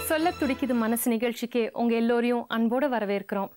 சொல்ல துடிக்குது மனசு நிகழ்ச்சிக்கு உங்க எல்லோரையும் அன்போடு வரவேற்கிறோம்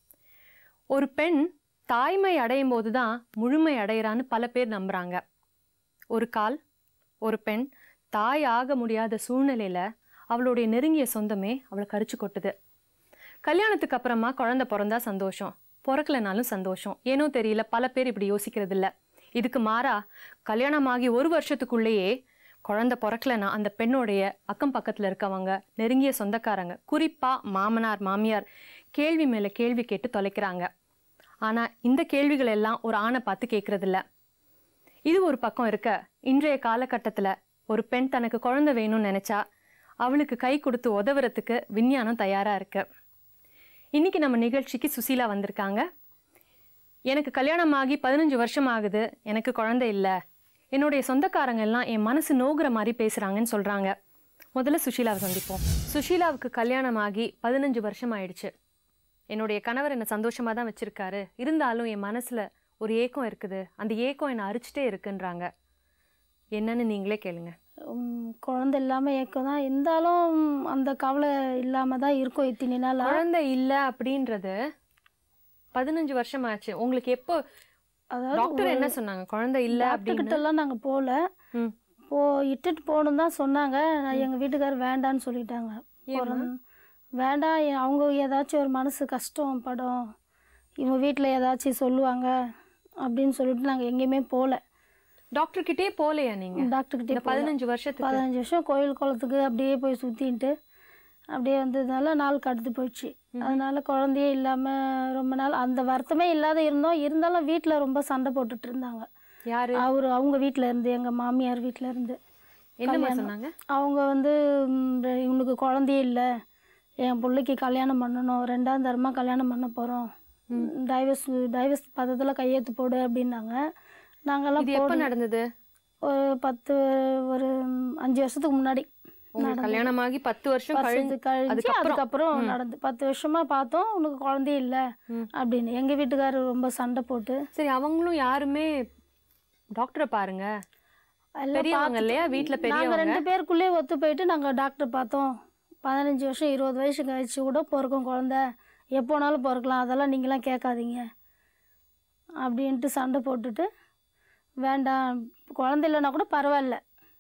ஒரு பெண் தாய்மை அடையும் போது தான் முழுமை அடையிறான்னு பல பேர் நம்புறாங்க ஒரு கால் ஒரு பெண் தாய் ஆக முடியாத சூழ்நிலையில அவளுடைய நெருங்கிய சொந்தமே அவளை கரிச்சு கொட்டுது கல்யாணத்துக்கு அப்புறமா குழந்தை பிறந்தா சந்தோஷம் பிறக்கலைனாலும் சந்தோஷம் ஏனோ தெரியல பல பேர் இப்படி யோசிக்கிறது இல்ல இதுக்கு மாறா கல்யாணமாகி ஒரு வருஷத்துக்குள்ளேயே குழந்தை பிறக்கலைன்னா அந்த பெண்ணுடைய அக்கம் பக்கத்துல இருக்கவங்க நெருங்கிய சொந்தக்காரங்க குறிப்பா மாமனார் மாமியார் கேள்வி மேல கேள்வி கேட்டு தொலைக்கிறாங்க ஆனா இந்த கேள்விகள் எல்லாம் ஒரு ஆணை பார்த்து கேட்கறது இல்ல இது ஒரு பக்கம் இருக்க இன்றைய காலகட்டத்துல ஒரு பெண் தனக்கு குழந்தை வேணும்னு நினைச்சா அவளுக்கு கை கொடுத்து உதவுறதுக்கு விஞ்ஞானம் தயாரா இருக்கு இன்னைக்கு நம்ம நிகழ்ச்சிக்கு சுசீலா வந்திருக்காங்க எனக்கு கல்யாணம் ஆகி பதினஞ்சு வருஷம் ஆகுது எனக்கு குழந்தை இல்லை என்னுடைய சொந்தக்காரங்க எல்லாம் என் மனசு நோகுற மாதிரி பேசுறாங்கன்னு சொல்றாங்க முதல்ல சுஷீலாவை சந்திப்போம் சுஷீலாவுக்கு கல்யாணம் ஆகி பதினஞ்சு வருஷம் ஆயிடுச்சு என்னுடைய கணவர் என்னை சந்தோஷமா தான் வச்சிருக்காரு இருந்தாலும் என் மனசுல ஒரு ஏக்கம் இருக்குது அந்த ஏக்கம் என்னை அரிச்சிட்டே இருக்குன்றாங்க என்னன்னு நீங்களே கேளுங்க உம், குழந்தை இல்லாமல் ஏக்கம் தான் இருந்தாலும் அந்த கவலை இல்லாமல் தான் இருக்கும் இத்தனை நாளா குழந்தை இல்லை அப்படின்றது பதினஞ்சு வருஷம் ஆச்சு உங்களுக்கு எப்போ அதாவது டாக்டர் என்ன சொன்னாங்க குழந்தை இல்லை அப்படின்னு டாக்டர்கிட்டலாம் நாங்கள் போகல ம். போ இட்டுட்டு போகணும் தான் சொன்னாங்க நான் எங்கள் வீட்டுக்காரர் வேண்டான்னு சொல்லிட்டாங்க பிறந்- வேண்டாம் எ- அவங்க ஏதாச்சும் ஒரு மனசு கஷ்டம் படும் இவங்க வீட்டில் ஏதாச்சும் சொல்லுவாங்க அப்படின்னு சொல்லிட்டு நாங்கள் எங்கேயுமே போகல டாக்டர் கிட்டே போலையா நீங்க டாக்டர்கிட்டே இந்த பதினஞ்சு வருஷத்துக்கு பதினஞ்சு வருஷம் கோயில் குளத்துக்கு அப்படியே போய் சுற்றின்ட்டு அப்படியே வந்ததுனால நாள் கடந்து போயிடுச்சு அதனால குழந்தையே இல்லாமல் ரொம்ப நாள் அந்த வருத்தமே இல்லாத இருந்தோம் இருந்தாலும் வீட்டில் ரொம்ப சண்டை போட்டுட்டு இருந்தாங்க யாரு அவர் அவங்க வீட்டில் இருந்து எங்கள் மாமியார் வீட்டில் இருந்து என்னம்மா சொன்னாங்க அவங்க வந்து ம், ரெ- இவனுக்கு குழந்தையே இல்லை என் பிள்ளைக்கு கல்யாணம் பண்ணணும் ரெண்டாம் தரமாக கல்யாணம் பண்ண போகிறோம் டைவர்ஸ் டைவர்ஸ் பதத்தில் கையெழுத்து போடு அப்படின்னாங்க நாங்கெல்லாம் இது எப்ப நடந்தது ஒரு பத்து ஒரு ம், அஞ்சு வருஷத்துக்கு முன்னாடி உங்களுக்கு கல்யாணம் ஆகி பத்து வருஷம் கழிஞ்சு வருஷத்துக்கு கழிச்சு அதுக்கப்புறம் நடந்து பத்து வருஷமா பார்த்தோம் உனக்கு குழந்தையே இல்லை அப்படின்னு எங்கள் வீட்டுக்காரர் ரொம்ப சண்டை போட்டு சரி அவங்களும் யாருமே டாக்டரை பாருங்க எல்லாம் பெரியவங்க இல்லையா வீட்ல நாங்கள் பெரியவங்க ரெண்டு பேருக்குள்ளேயே ஒத்து போயிட்டு நாங்கள் டாக்டர் பார்த்தோம் பதினஞ்சு வருஷம் இருபது வயசு கழிச்சு கூட பிறக்கும் குழந்த எப்போனாலும் பிறக்கலாம் அதெல்லாம் நீங்களாம் கேட்காதீங்க அப்படின்ட்டு சண்டை போட்டுட்டு வேண்டாம் குழந்தை இல்லைன்னா கூட பரவாயில்ல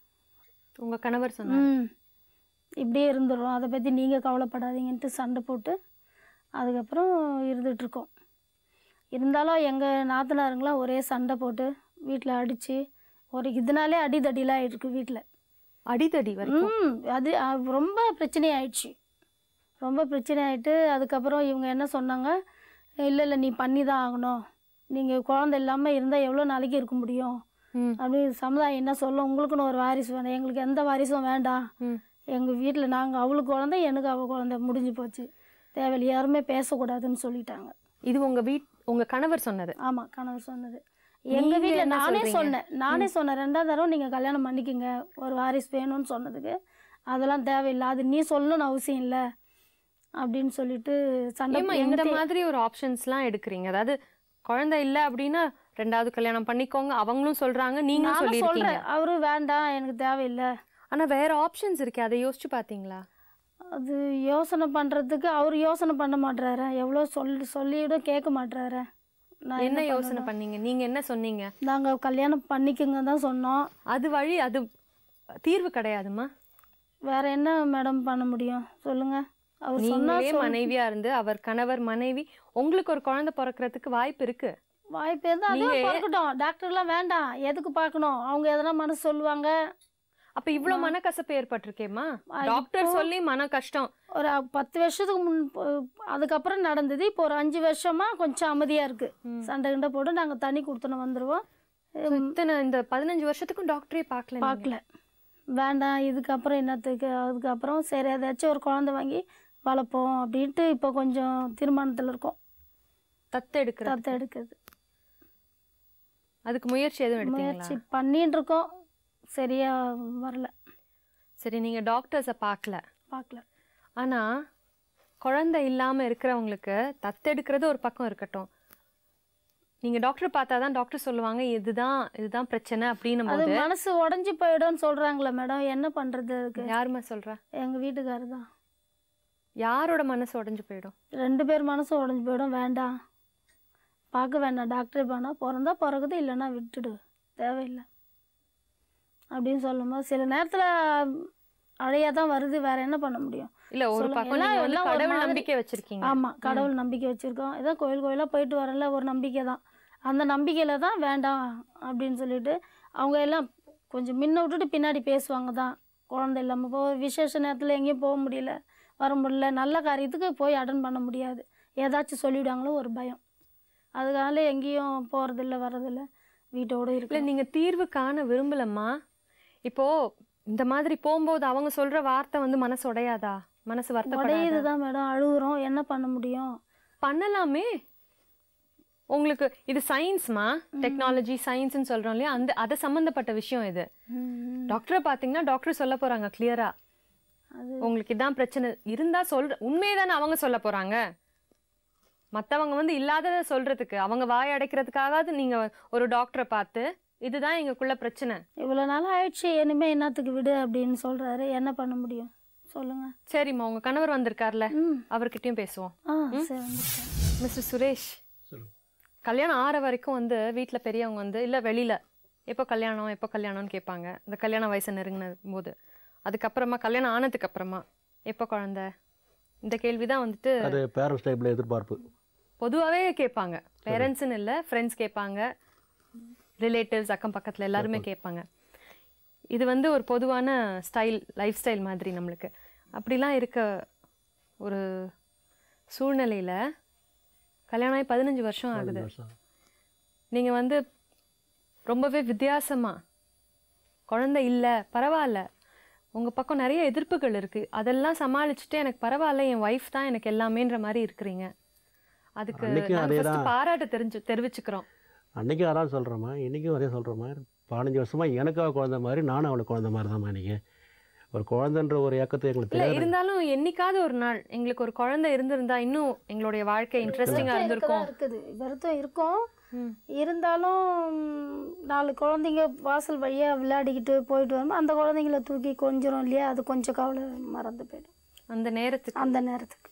உங்க கணவர் சொன்னாங்க ம் இப்படியே இருந்துடும் அதை பற்றி நீங்கள் கவலைப்படாதீங்கன்ட்டு சண்டை போட்டு அதுக்கப்புறம் இருந்துகிட்ருக்கோம் இருந்தாலும் எங்கள் நாத்தனாருங்களாம் ஒரே சண்டை போட்டு வீட்டில் அடித்து ஒரு இதனாலே அடிதடிலாம் ஆயிருக்கு வீட்டில் அடிதடி வரைக்கும் ம் அது அ- ரொம்ப பிரச்சனை ஆயிடுச்சு ரொம்ப பிரச்சனை ஆயிட்டு அதுக்கப்புறம் இவங்க என்ன சொன்னாங்க இல்லை இல்லை நீ பண்ணி தான் ஆகணும் நீங்கள் குழந்தை இல்லாமல் இருந்தால் எவ்வளோ நாளைக்கு இருக்க முடியும் ம். அப்படி சமுதாயம் என்ன சொல்லும் உங்களுக்குன்னு ஒரு வாரிசு வேணும் எங்களுக்கு எந்த வாரிசும் வேண்டாம் ம். எங்கள் வீட்டில் நாங்கள் அவளுக்கு குழந்தை எனக்கு அவள் குழந்தை முடிஞ்சு போச்சு தேவையில்லை யாருமே பேசக்கூடாதுன்னு சொல்லிட்டாங்க இது உங்க வீட் உங்க கணவர் சொன்னது ஆமாம் கணவர் சொன்னது எங்கள் நீங்க வீட்டில் என்ன நானே சொல்றீங்க? சொன்னேன் நானே சொன்னேன் ரெண்டாவது தடவை நீங்கள் கல்யாணம் பண்ணிக்கங்க ஒரு வாரிசு வேணும்னு சொன்னதுக்கு அதெல்லாம் தேவையில்லை அது நீ சொல்லணும்னு அவசியம் இல்லை அப்படின்னு சொல்லிட்டு சண்டை ஏமா எங்க இந்த மாதிரி ஒரு ஆப்ஷன்ஸ்லாம் எடுக்கிறீங்க அதாவது குழந்தை இல்ல அப்படின்னா ரெண்டாவது கல்யாணம் பண்ணிக்கோங்க அவங்களும் சொல்றாங்க நீங்களும் நானும் சொல்லியிருக்கீங்க சொல்கிறேன் அவரு வேண்டாம் எனக்கு தேவையில்லை ஆனா வேற ஆப்ஷன்ஸ் இருக்கே அதை யோசிச்சு பாத்தீங்களா அது யோசனை பண்ணுறதுக்கு அவர் யோசனை பண்ண மாட்றாரு எவ்வளோ சொல்லி சொல்லிவிடும் கேட்க மாட்றாரு நான் என்ன யோசனை பண்ணீங்க நீங்க என்ன சொன்னீங்க நாங்கள் கல்யாணம் பண்ணிக்கங்க தான் சொன்னோம் அது வழி அது தீர்வு கிடையாதுமா வேற என்ன மேடம் பண்ண முடியும் சொல்லுங்க அவர் சொன்னா நீங்களே மனைவியா இருந்து அவர் கணவர் மனைவி உங்களுக்கு ஒரு குழந்தை பிறக்கிறதுக்கு வாய்ப்பு இருக்கு வாய்ப்பு இருந்தால் அதுவும் பார்க்கட்டும் டாக்டர்லாம் வேண்டாம் எதுக்கு பார்க்கணும் அவங்க எதனா மனசு சொல்லுவாங்க அப்ப இவ்வளவு மனக்கசப்பு ஏற்பட்டிருக்கேம்மா டாக்டர் சொல்லி மன கஷ்டம் ஒரு பத்து வருஷத்துக்கு முன் போ- அதுக்கப்புறம் நடந்தது இப்போ ஒரு அஞ்சு வருஷமா கொஞ்சம் அமைதியாக இருக்கு சண்டை கிண்டை போட்டு நாங்கள் தண்ணி கொடுத்துன்னு வந்துடுவோம் So, இத்தனை இந்த பதினஞ்சு வருஷத்துக்கும் டாக்டரே பார்க்கல நீங்க. பார்க்கல வேண்டாம் இதுக்கப்புறம் என்னத்துக்கு அதுக்கப்புறம் சரி ஏதாச்சும் ஒரு குழந்தை வாங்கி வளர்ப்போம் அப்படின்ட்டு இப்போ கொஞ்சம் தீர்மானத்தில் இருக்கோம் தத்து எடுக்கிற தத்தை எடுக்குது அதுக்கு முயற்சி எதுவும் எடுத்தீங்களா முயற்சி பண்ணிட்டு இருக்கோம் சரியா வரல சரி நீங்க டாக்டர்ஸை பார்க்கல பார்க்கல ஆனா குழந்தை இல்லாம இருக்கிறவங்களுக்கு தத்தெடுக்கிறது ஒரு பக்கம் இருக்கட்டும் நீங்க டாக்டர் பார்த்தாதான் டாக்டர் சொல்லுவாங்க இதுதான் இதுதான் பிரச்சனை அப்படின்னும் அது போது மனசு உடஞ்சி போயிடும்னு சொல்றாங்களே மேடம் என்ன பண்றது அதுக்கு யாருமா சொல்றா எங்க வீட்டுக்காரர் தான் யாரோட மனசு உடைஞ்சு போயிடும் ரெண்டு பேர் மனசும் உடஞ்சி போயிடும் வேண்டாம் பார்க்க வேண்டாம் டாக்டர் போனால் பிறந்தா பிறகுது இல்லைன்னா விட்டுடு தேவையில்லை அப்படின்னு சொல்லும்போது சில நேரத்தில் அழையாக தான் வருது வேற என்ன பண்ண முடியும் இல்ல ஒரு சொல்லுங்க. பக்கம் எல்லாம் நீங்க வந்து எல்லாம் ஒரு கடவுள் மாதிரி- நம்பிக்கை வச்சிருக்கீங்க ஆமாம் கடவுள் நம்பிக்கை வச்சுருக்கோம் இதான் கோயில் கோயிலாக போயிட்டு வரல ஒரு நம்பிக்கை தான் அந்த நம்பிக்கையில் தான் வேண்டாம் அப்படின்னு சொல்லிட்டு அவங்க எல்லாம் கொஞ்சம் முன்ன விட்டுட்டு பின்னாடி பேசுவாங்க தான் குழந்தை இல்லாமல் போ விசேஷ நேரத்தில் எங்கேயும் போக முடியல வர முடியல நல்ல காரியத்துக்கு போய் அட்டன் பண்ண முடியாது ஏதாச்சும் சொல்லிவிடுவாங்களோ ஒரு பயம் அதனால எங்கேயும் போகிறதில்ல வரதில்ல வீட்டோட இல்ல இருக்கு நீங்க தீர்வு காண விரும்பலம்மா இப்போ இந்த மாதிரி போகும்போது அவங்க சொல்ற வார்த்தை வந்து மனசு உடையாதா மனசு உடையுது வருத்தப்படாதா தான் மேடம் அழுகுறோம் என்ன பண்ண முடியும் பண்ணலாமே உங்களுக்கு இது சயின்ஸ்மா டெக்னாலஜி சயின்ஸ்னு சொல்றோம் இல்லையா அந்த அது சம்பந்தப்பட்ட விஷயம் இது ம், டாக்டரை பாத்தீங்கன்னா டாக்டர் சொல்ல போறாங்க கிளியரா அது உங்களுக்கு இதான் பிரச்சனை இருந்தா சொல்ற உண்மையதானே அவங்க சொல்ல போறாங்க மத்தவங்க வந்து இல்லாததை சொல்றதுக்கு அவங்க வாய் அடைக்கிறதுக்காகாவது நீங்க ஒரு டாக்டரை பார்த்து இதுதான் எங்களுக்குள்ள பிரச்சனை இவ்வளோ நாள் ஆயிடுச்சு இனிமே என்னத்துக்கு விடு அப்படின்னு சொல்கிறாரு என்ன பண்ண முடியும் சொல்லுங்கள் சரிம்மா உங்க கணவர் வந்திருக்கார்ல ம் அவர்கிட்டயும் பேசுவோம் ஆ சரி வந்துட்டேன் மிஸ்டர் சுரேஷ் சொல்லுங்க கல்யாணம் ஆற வரைக்கும் வந்து வீட்ல பெரியவங்க வந்து இல்ல வெளியில எப்போ கல்யாணம் எப்போ கல்யாணம்னு கேட்பாங்க இந்த கல்யாண வயசு நெருங்கின போது அதுக்கப்புறமா கல்யாணம் ஆனதுக்கு அப்புறமா எப்போ குழந்தை இந்த கேள்விதான் வந்துட்டு அது பேரண்ட்ஸ் டைப்பில் எதிர்பார்ப்பு பொதுவாகவே கேட்பாங்க பேரண்ட்ஸ்னு இல்லை ஃப்ரெண்ட்ஸ் கேட்பாங்க ரிலேட்டிவ்ஸ் அக்கம் பக்கத்தில் எல்லாருமே கேட்பாங்க இது வந்து ஒரு பொதுவான ஸ்டைல் லைஃப் ஸ்டைல் மாதிரி நம்மளுக்கு அப்படிலாம் இருக்க ஒரு சூழ்நிலையில் கல்யாணம் ஆகி பதினஞ்சு வருஷம் ஆகுது நீங்கள் வந்து ரொம்பவே வித்தியாசமா குழந்தை இல்லை பரவாயில்ல உங்கள் பக்கம் நிறைய எதிர்ப்புகள் இருக்குது அதெல்லாம் சமாளிச்சுட்டு எனக்கு பரவாயில்ல என் ஒய்ஃப் தான் எனக்கு எல்லாமேன்ற மாதிரி இருக்கிறீங்க அதுக்கு அன்னைக்கும் நாங்க first அதேதான். பாராட்டு தெரிஞ்சு தெரிவிச்சுக்கிறோம் அன்றைக்கும் அதான் சொல்கிறேம்மா இன்றைக்கும் அதே சொல்கிறேம்மா பதினஞ்சு வருஷமாக எனக்கு அவள் குழந்த மாதிரி நானும் அவளுக்கு குழந்த மாதிரி தான்மா இன்றைக்கி ஒரு குழந்தைன்ற ஒரு இயக்கத்தை எங்களுக்கு இல்ல தேவை இருந்தாலும் என்னைக்காவது ஒரு நாள் எங்களுக்கு ஒரு குழந்தை இருந்திருந்தா இன்னும் எங்களுடைய வாழ்க்கை இன்ட்ரெஸ்டிங்கா இருந்திருக்கும் இருக்குது வருத்தம் இருக்கும் ம். இருந்தாலும் ம், நாலு குழந்தைங்க வாசல் வழியாக விளையாடிக்கிட்டு போயிட்டு வரும்போது அந்த குழந்தைங்கள தூக்கி கொஞ்சிரும் இல்லையா அது கொஞ்சம் கவலை மறந்து போயிடும் அந்த நேரத்துக்கு அந்த நேரத்துக்கு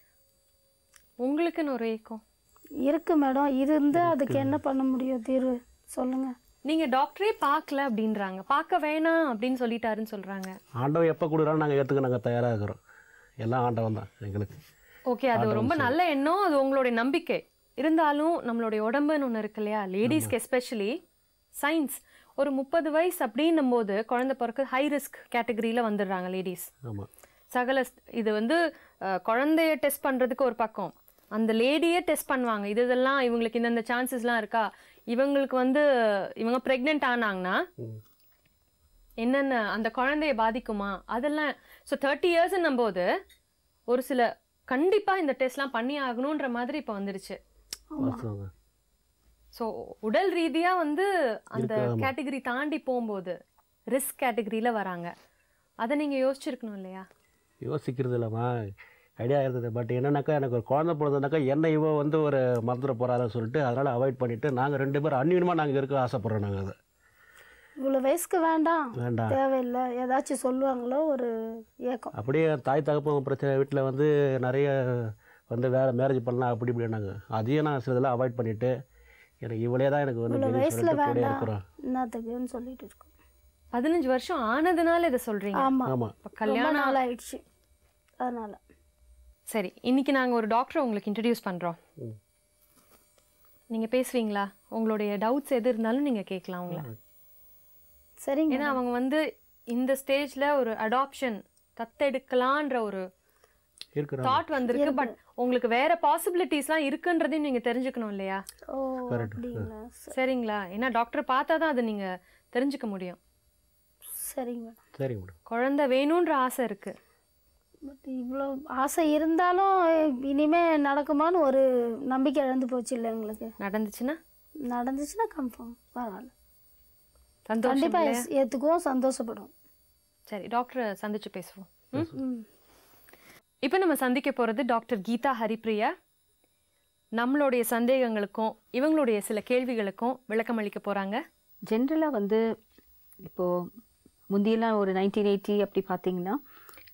உங்களுக்குன்னு ஒரு ஏக்கம் இருக்கு மேடம் இருந்து அதுக்கு என்ன பண்ண முடியும் தீர்வு சொல்லுங்க நீங்க டாக்டரே பார்க்கல அப்படின்றாங்க பார்க்க வேணாம் அப்படின்னு சொல்லிட்டாருன்னு சொல்றாங்க ஆண்டவன் எப்போ கொடுக்குறான்னு நாங்கள் ஏற்றுக்க நாங்கள் தயாராக இருக்கிறோம் எல்லாம் ஆண்டவன் தான் எங்களுக்கு ஓகே அது ரொம்ப நல்ல எண்ணம் அது உங்களுடைய நம்பிக்கை இருந்தாலும் நம்மளுடைய உடம்புன்னு ஒன்று இருக்கு இல்லையா லேடிஸ்க்கு எஸ்பெஷலி சயின்ஸ் ஒரு முப்பது வயசு அப்படின்னும் போது குழந்தை பிறக்க ஹை ரிஸ்க் கேட்டகரியில் வந்துடுறாங்க லேடிஸ் ஆமாம் சகல st- இது வந்து அஹ், குழந்தைய டெஸ்ட் பண்றதுக்கு ஒரு பக்கம் அந்த லேடியே டெஸ்ட் பண்ணுவாங்க இது இதெல்லாம் இவங்களுக்கு இந்தந்த சான்சஸ்லாம் இருக்கா இவங்களுக்கு வந்து இவங்க ப்ரெக்னென்ட் ஆனாங்கன்னா ம். என்னென்ன அந்த குழந்தைய பாதிக்குமா அதெல்லாம் ஸோ தேர்ட்டி இயர்ஸ்ன்னும் போது ஒரு சில கண்டிப்பா இந்த டெஸ்ட்லாம் பண்ணி ஆகணுன்ற மாதிரி இப்போ வந்துடுச்சு வாஸ்தவம் தான். ஸோ உடல் ரீதியா வந்து அந்த இருக்கு, ஆமா. கேட்டகரி தாண்டி போகும்போது ரிஸ்க் கேட்டகரியில வராங்க அதை நீங்க யோசிச்சிருக்கணும் இல்லையா யோசிக்கிறது இல்லைம்மா ஐடியா இருந்தது பட் என்னன்னாக்கா எனக்கு ஒரு குழந்தை பிறந்தனாக்கா என்ன இவ வந்து ஒரு மறந்துட போகிறாருன்னு சொல்லிட்டு அதனால் அவாய்ட் பண்ணிவிட்டு நாங்கள் ரெண்டு பேரும் அந்நியமாக நாங்கள் இருக்க ஆசைப்பட்றோம் நாங்கள் அதை இவ்வளோ வயசுக்கு வேண்டாம் வேண்டாம் தேவையில்லை ஏதாச்சும் சொல்லுவாங்களோ ஒரு ஏக்கம் அப்படியே தாய் தகப்பன் பிரச்சனை வீட்டில் வந்து நிறைய வந்து வேறு மேரேஜ் பண்ணலாம் அப்படி இப்படின்னாங்க அதையும் நான் சிலதெல்லாம் அவாய்ட் பண்ணிவிட்டு எனக்கு இவளே தான் எனக்கு வந்து இவ்வளோ கதின்னு வயசில் சொல்லிட்டு கூட வேண்டாம் இருக்கிறோம் என்னத்துக்குன்னு சொல்லிட்டு இருக்கோம் பதினஞ்சு வருஷம் ஆனதுனால இதை சொல்றீங்க ஆமாம் ஆமாம் இப்ப ரொம்ப கல்யாணம் நாள் ஆயிடுச்சு அதனால சரி இன்னைக்கு நாங்க ஒரு டாக்டரை உங்களுக்கு இன்ட்ரடியூஸ் பண்றோம் ம். நீங்க பேசுவீங்களா உங்களுடைய டவுட்ஸ் எது இருந்தாலும் நீங்க கேட்கலாம் அவங்கள சரிங்க ஏன்னா அவங்க வந்து இந்த ஸ்டேஜ்ல ஒரு அடாப்ஷன் தத்தெடுக்கலான்ற ஒரு இருக்கிறோம் தாட் வந்திருக்கு பட் உங்களுக்கு வேற பாசிபிலிட்டிஸ்லாம் இருக்குன்றதையும் நீங்க தெரிஞ்சுக்கணும் இல்லையா ஓ Correct. அப்படிங்களா ச- சரிங்களா ஏன்னா டாக்டர் பார்த்தா தான் அதை நீங்க தெரிஞ்சுக்க முடியும் சரிங்க மேடம் சரிங்க மேடம் குழந்தை வேணுன்ற ஆசை இருக்கு பட் இவ்வளோ ஆசை இருந்தாலும் இனிமே நடக்குமான்னு ஒரு நம்பிக்கை இழந்து போச்சு இல்லை எங்களுக்கு நடந்துச்சுன்னா நடந்துச்சுன்னா கன்ஃபார்ம் பரவாயில்ல சந்தோஷம் கண்டிப்பாக இல்லையா? ஏற்றுக்குவோம் சந்தோஷப்படும் சரி டாக்டரை சந்திச்சு பேசுவோம் ம்? ம் இப்போ நம்ம சந்திக்க போகிறது டாக்டர் கீதா ஹரிப்ரியா நம்மளுடைய சந்தேகங்களுக்கும் இவங்களுடைய சில கேள்விகளுக்கும் விளக்கம் அளிக்க போகிறாங்க ஜென்ரலாக வந்து இப்போது முந்தியெல்லாம் ஒரு நைன்டீன் எயிட்டி அப்படி பார்த்தீங்கன்னா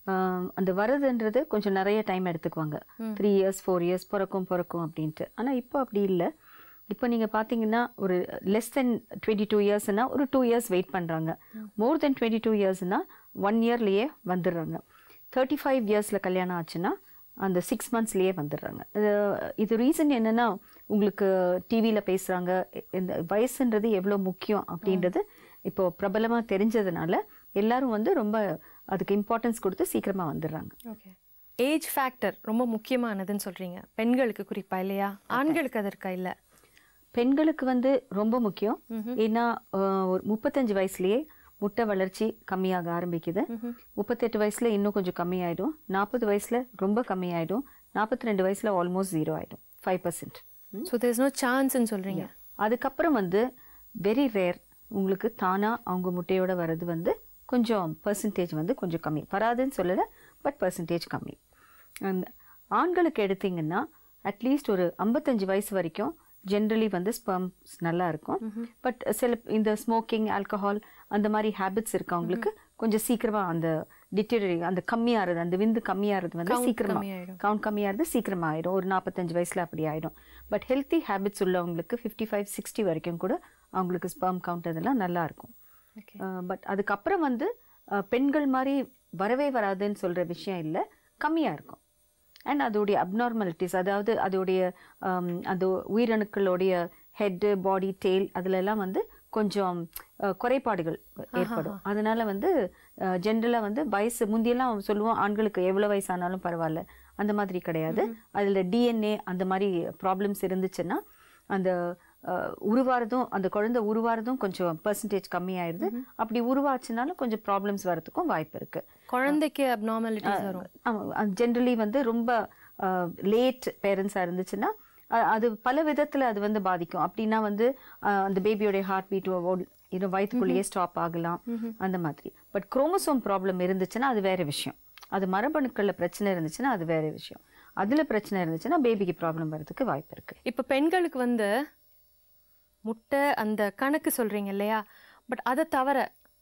ஆஹ் அந்த வரதுன்றது கொஞ்சம் நிறைய டைம் எடுத்துக்குவாங்க ம். த்ரீ இயர்ஸ் ஃபோர் இயர்ஸ் பிறக்கும் பிறக்கும் அப்படின்ட்டு ஆனால் இப்போ அப்படி இல்லை இப்போ நீங்கள் பார்த்தீங்கன்னா ஒரு லெஸ் தென் டுவெண்ட்டி டூ இயர்ஸ்னா ஒரு டூ இயர்ஸ் வெயிட் பண்ணுறாங்க மோர் தென் டுவெண்ட்டி டூ இயர்ஸ்னா ஒன் இயர்லேயே வந்துடுறாங்க தேர்ட்டி ஃபைவ் இயர்ஸில் கல்யாணம் ஆச்சுன்னா அந்த சிக்ஸ் மந்த்ஸ்லேயே வந்துடுறாங்க இது இது ரீசன் என்னென்னா உங்களுக்கு டிவியில் பேசுகிறாங்க இந்த வயசுன்றது எவ்வளோ முக்கியம் அப்படின்றது இப்போ பிரபலமாக தெரிஞ்சதுனால எல்லாரும் வந்து ரொம்ப அதுக்கு இம்பார்ட்டன்ஸ் கொடுத்து சீக்கிரமாக வந்துடுறாங்க ஓகே ஏஜ் ஃபேக்டர் ரொம்ப முக்கியமானதுன்னு சொல்றீங்க பெண்களுக்கு குறிப்பா இல்லையா ஆண்களுக்கு அது இருக்கா இல்ல பெண்களுக்கு வந்து ரொம்ப முக்கியம் ம்ஹும். ஏன்னா ஆஹ், ஒரு முப்பத்தஞ்சு வயசுலயே முட்டை வளர்ச்சி கம்மியாக ஆரம்பிக்குது ம்ஹும். முப்பத்தெட்டு வயசுல இன்னும் கொஞ்சம் கம்மியாயிடும் நாற்பது வயசுல ரொம்ப கம்மியாயிடும் நாற்பத்தி ரெண்டு வயசுல ஆல்மோஸ்ட் ஜீரோ ஆயிடும் five percent so there's no சான்ஸ்ன்னு சொல்றீங்க அதுக்கப்புறம் வந்து வெரி ரேர் உங்களுக்கு தானா அவங்க முட்டையோட வர்றது வந்து கொஞ்சம் பர்சன்டேஜ் வந்து கொஞ்சம் கம்மி வராதுன்னு சொல்லலை பட் பர்சன்டேஜ் கம்மி அந்த ஆண்களுக்கு எடுத்தீங்கன்னா அட்லீஸ்ட் ஒரு ஐம்பத்தஞ்சு வயசு வரைக்கும் ஜென்ரலி வந்து ஸ்பெர்ம்ஸ் நல்லா இருக்கும் பட் சில இந்த ஸ்மோக்கிங் ஆல்கஹால் அந்த மாதிரி ஹேபிட்ஸ் இருக்கவங்களுக்கு கொஞ்சம் சீக்கிரமா அந்த டிட்டரி அந்த கம்மியாகிறது அந்த விந்து கம்மியாகிறது வந்து Count சீக்கிரமா கம்மியாயிடும். கவுண்ட் கம்மியாகிறது சீக்கிரமா ஆயிடும் ஒரு நாற்பத்தஞ்சு வயசுல அப்படி ஆயிடும் பட் ஹெல்த்தி ஹேபிட்ஸ் உள்ளவங்களுக்கு ஃபிஃப்டி ஃபைவ் சிக்ஸ்டி வரைக்கும் கூட அவங்களுக்கு ஸ்பெர்ம் கவுண்ட் அதெல்லாம் நல்லா இருக்கும் ஓகே பட் அதுக்கப்புறம் வந்து அஹ், பெண்கள் மாதிரி வரவே வராதுன்னு சொல்ற விஷயம் இல்லை கம்மியா இருக்கும் அண்ட் அதோடைய அப்நார்மாலிட்டிஸ் அதாவது அதோடைய ஹம், அந்த உயிரணுக்களுடைய ஹெட்டு பாடி டெய்ல் அதுலெல்லாம் வந்து கொஞ்சம் அஹ், குறைபாடுகள் ஏற்படும் அதனால வந்து ஜென்ரலாக வந்து வயசு முந்தியெல்லாம் சொல்லுவோம் ஆண்களுக்கு எவ்வளோ வயசானாலும் பரவாயில்ல அந்த மாதிரி கிடையாது அதில் டிஎன்ஏ அந்த மாதிரி ப்ராப்ளம்ஸ் இருந்துச்சுன்னா அந்த அஹ், உருவாறதும் அந்த குழந்தை உருவாறதும் கொஞ்சம் பர்சன்டேஜ் கம்மியாயிருது அப்படி உருவாச்சுனாலும் கொஞ்சம் ப்ராப்ளம்ஸ் வரதுக்கும் வாய்ப்பு இருக்கு குழந்தைக்கு அப்நார்மாலிட்டிஸ் வரும் ஜென்ரலி வந்து ரொம்ப லேட் பேரண்ட்ஸாக இருந்துச்சுன்னா அ- அது பல விதத்தில் அது வந்து பாதிக்கும் அப்படின்னா வந்து அஹ், அந்த பேபியோடைய ஹார்ட் பீட் இன்னும் வயிற்றுக்குள்ளேயே ஸ்டாப் ஆகலாம் அந்த மாதிரி பட் குரோமோசோம் ப்ராப்ளம் இருந்துச்சுன்னா அது வேற விஷயம் அது மரபணுக்களில் பிரச்சனை இருந்துச்சுன்னா அது வேற விஷயம் அதில் பிரச்சனை இருந்துச்சுன்னா பேபிக்கு ப்ராப்ளம் வரதுக்கு வாய்ப்பு இருக்கு இப்போ பெண்களுக்கு வந்து முட்டை அந்த கணக்கு சொல்றீங்க இல்லையா பட் அதை தவிர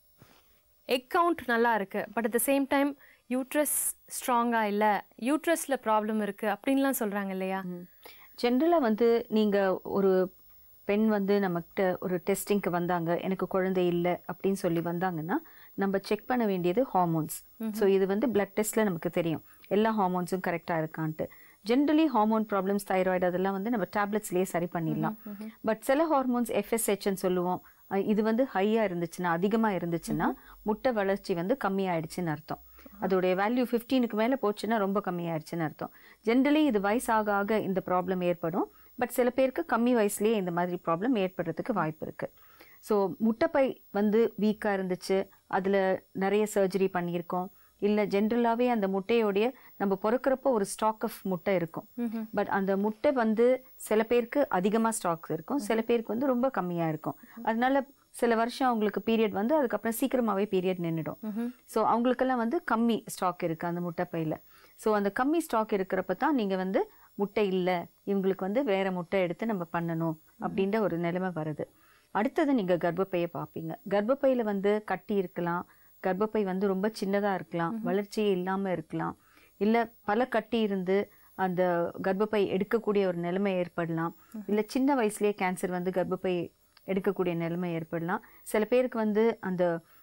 எக் கவுண்ட் நல்லா இருக்கு but at the same time uterus ஸ்ட்ராங்கா இல்ல யூட்ரஸ்ல ப்ராப்ளம் இருக்கு அப்படின்லாம் சொல்றாங்க இல்லையா ஜென்ரலாக வந்து நீங்கள் ஒரு பெண் வந்து நம்மக்கிட்ட ஒரு டெஸ்டிங்க்கு வந்தாங்க எனக்கு குழந்தை இல்லை அப்படின்னு சொல்லி வந்தாங்கன்னா நம்ம செக் பண்ண வேண்டியது ஹார்மோன்ஸ் ஸோ இது வந்து பிளட் டெஸ்ட்டில் நமக்கு தெரியும் எல்லா ஹார்மோன்ஸும் கரெக்டாக இருக்கான்ட்டு ஜென்ரலி ஹார்மோன் ப்ராப்ளம்ஸ் தைராய்டு அதெல்லாம் வந்து நம்ம டேப்லெட்ஸ்லேயே சரி பண்ணிடலாம் பட் சில ஹார்மோன்ஸ் எஃப்எஸ்ஹெச்னு சொல்லுவோம் அஹ் இது வந்து ஹையாக இருந்துச்சுன்னா அதிகமாக இருந்துச்சுன்னா முட்டை வளர்ச்சி வந்து கம்மியாயிடுச்சுன்னு அர்த்தம் அதோடைய வேல்யூ ஃபிஃப்டீனுக்கு மேலே போச்சுன்னா ரொம்ப கம்மியாயிடுச்சுன்னு அர்த்தம் ஜென்ரலி இது வயசாக ஆக இந்த ப்ராப்ளம் ஏற்படும் பட் சில பேருக்கு கம்மி வயசுலேயே இந்த மாதிரி ப்ராப்ளம் ஏற்படுறதுக்கு வாய்ப்பு இருக்குது ஸோ முட்டைப்பை வந்து வீக்காக இருந்துச்சு அதில் நிறைய சர்ஜரி பண்ணியிருக்கோம் இல்லை ஜென்ரலாகவே அந்த முட்டையோடைய நம்ம பிறக்கிறப்போ ஒரு ஸ்டாக் ஆஃப் முட்டை இருக்கும் பட் அந்த முட்டை வந்து சில பேருக்கு அதிகமாக ஸ்டாக்ஸ் இருக்கும் சில பேருக்கு வந்து ரொம்ப கம்மியாக இருக்கும் அதனால சில வருஷம் அவங்களுக்கு பீரியட் வந்து அதுக்கப்புறம் சீக்கிரமாகவே பீரியட் நின்றுடும் ஸோ அவங்களுக்கெல்லாம் வந்து கம்மி ஸ்டாக் இருக்குது அந்த முட்டைப்பையில் ஸோ அந்த கம்மி ஸ்டாக் இருக்கிறப்ப தான் நீங்கள் வந்து முட்டை இல்லை இவங்களுக்கு வந்து வேற முட்டை எடுத்து நம்ம பண்ணணும் அப்படின்ற ஒரு நிலைமை வருது அடுத்தது நீங்கள் கர்ப்பப்பையை பார்ப்பீங்க கர்ப்பப்பையில் வந்து கட்டி இருக்கலாம் கர்ப்பப்பை வந்து ரொம்ப சின்னதாக இருக்கலாம் வளர்ச்சியே இல்லாமல் இருக்கலாம் இல்லை பல கட்டி இருந்து அந்த கர்ப்பப்பை எடுக்கக்கூடிய ஒரு நிலைமை ஏற்படலாம் இல்லை சின்ன வயசுலேயே கேன்சர் வந்து கர்ப்பப்பை எடுக்கக்கூடிய நிலைமை ஏற்படலாம் சில பேருக்கு வந்து அந்த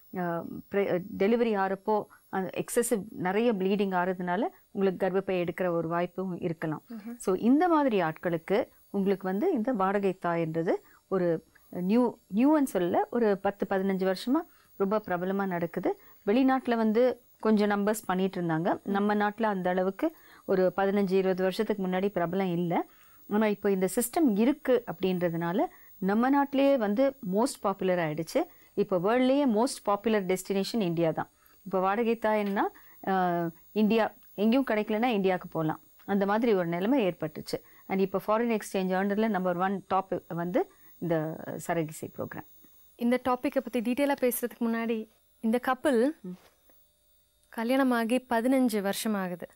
டெலிவரி ஆகிறப்போ அந்த எக்ஸசிவ் நிறைய ப்ளீடிங் ஆகிறதுனால உங்களுக்கு கர்ப்பப்பை எடுக்கிற ஒரு வாய்ப்பும் இருக்கலாம் ஸோ இந்த மாதிரி ஆட்களுக்கு உங்களுக்கு வந்து இந்த வாடகை தாய்ன்றது ஒரு நியூ நியூன்னு சொல்ல ஒரு பத்து பதினஞ்சு வருஷமா ரொம்ப பிரபலமாக நடக்குது வெளிநாட்டில் வந்து கொஞ்சம் நம்பர்ஸ் பண்ணிட்டு இருந்தாங்க நம்ம நாட்டில் அந்த அளவுக்கு ஒரு பதினஞ்சு இருபது வருஷத்துக்கு முன்னாடி பிரபலம் இல்லை ஆனால் இப்போ இந்த சிஸ்டம் இருக்கு அப்படின்றதுனால நம்ம நாட்டிலேயே வந்து மோஸ்ட் பாப்புலர் ஆயிடுச்சு இப்போ வேர்ல்ட்லேயே மோஸ்ட் பாப்புலர் டெஸ்டினேஷன் இந்தியா தான் இப்போ வாடகை தாயன்னா ஆஹ், இந்தியா எங்கேயும் கிடைக்கலன்னா இந்தியாவுக்கு போகலாம் அந்த மாதிரி ஒரு நிலைமை ஏற்பட்டுச்சு அண்ட் இப்போ ஃபாரின் எக்ஸ்சேஞ்ச் ஆர்டரில் நம்பர் ஒன் டாப் வந்து இந்த சரகிசை ப்ரோக்ராம் இந்த டாப்பிக்கை பத்தி டீட்டெயிலாக பேசுறதுக்கு முன்னாடி இந்த கப்பல் கல்யாணமாகி பதினஞ்சு வருஷம் ஆகுது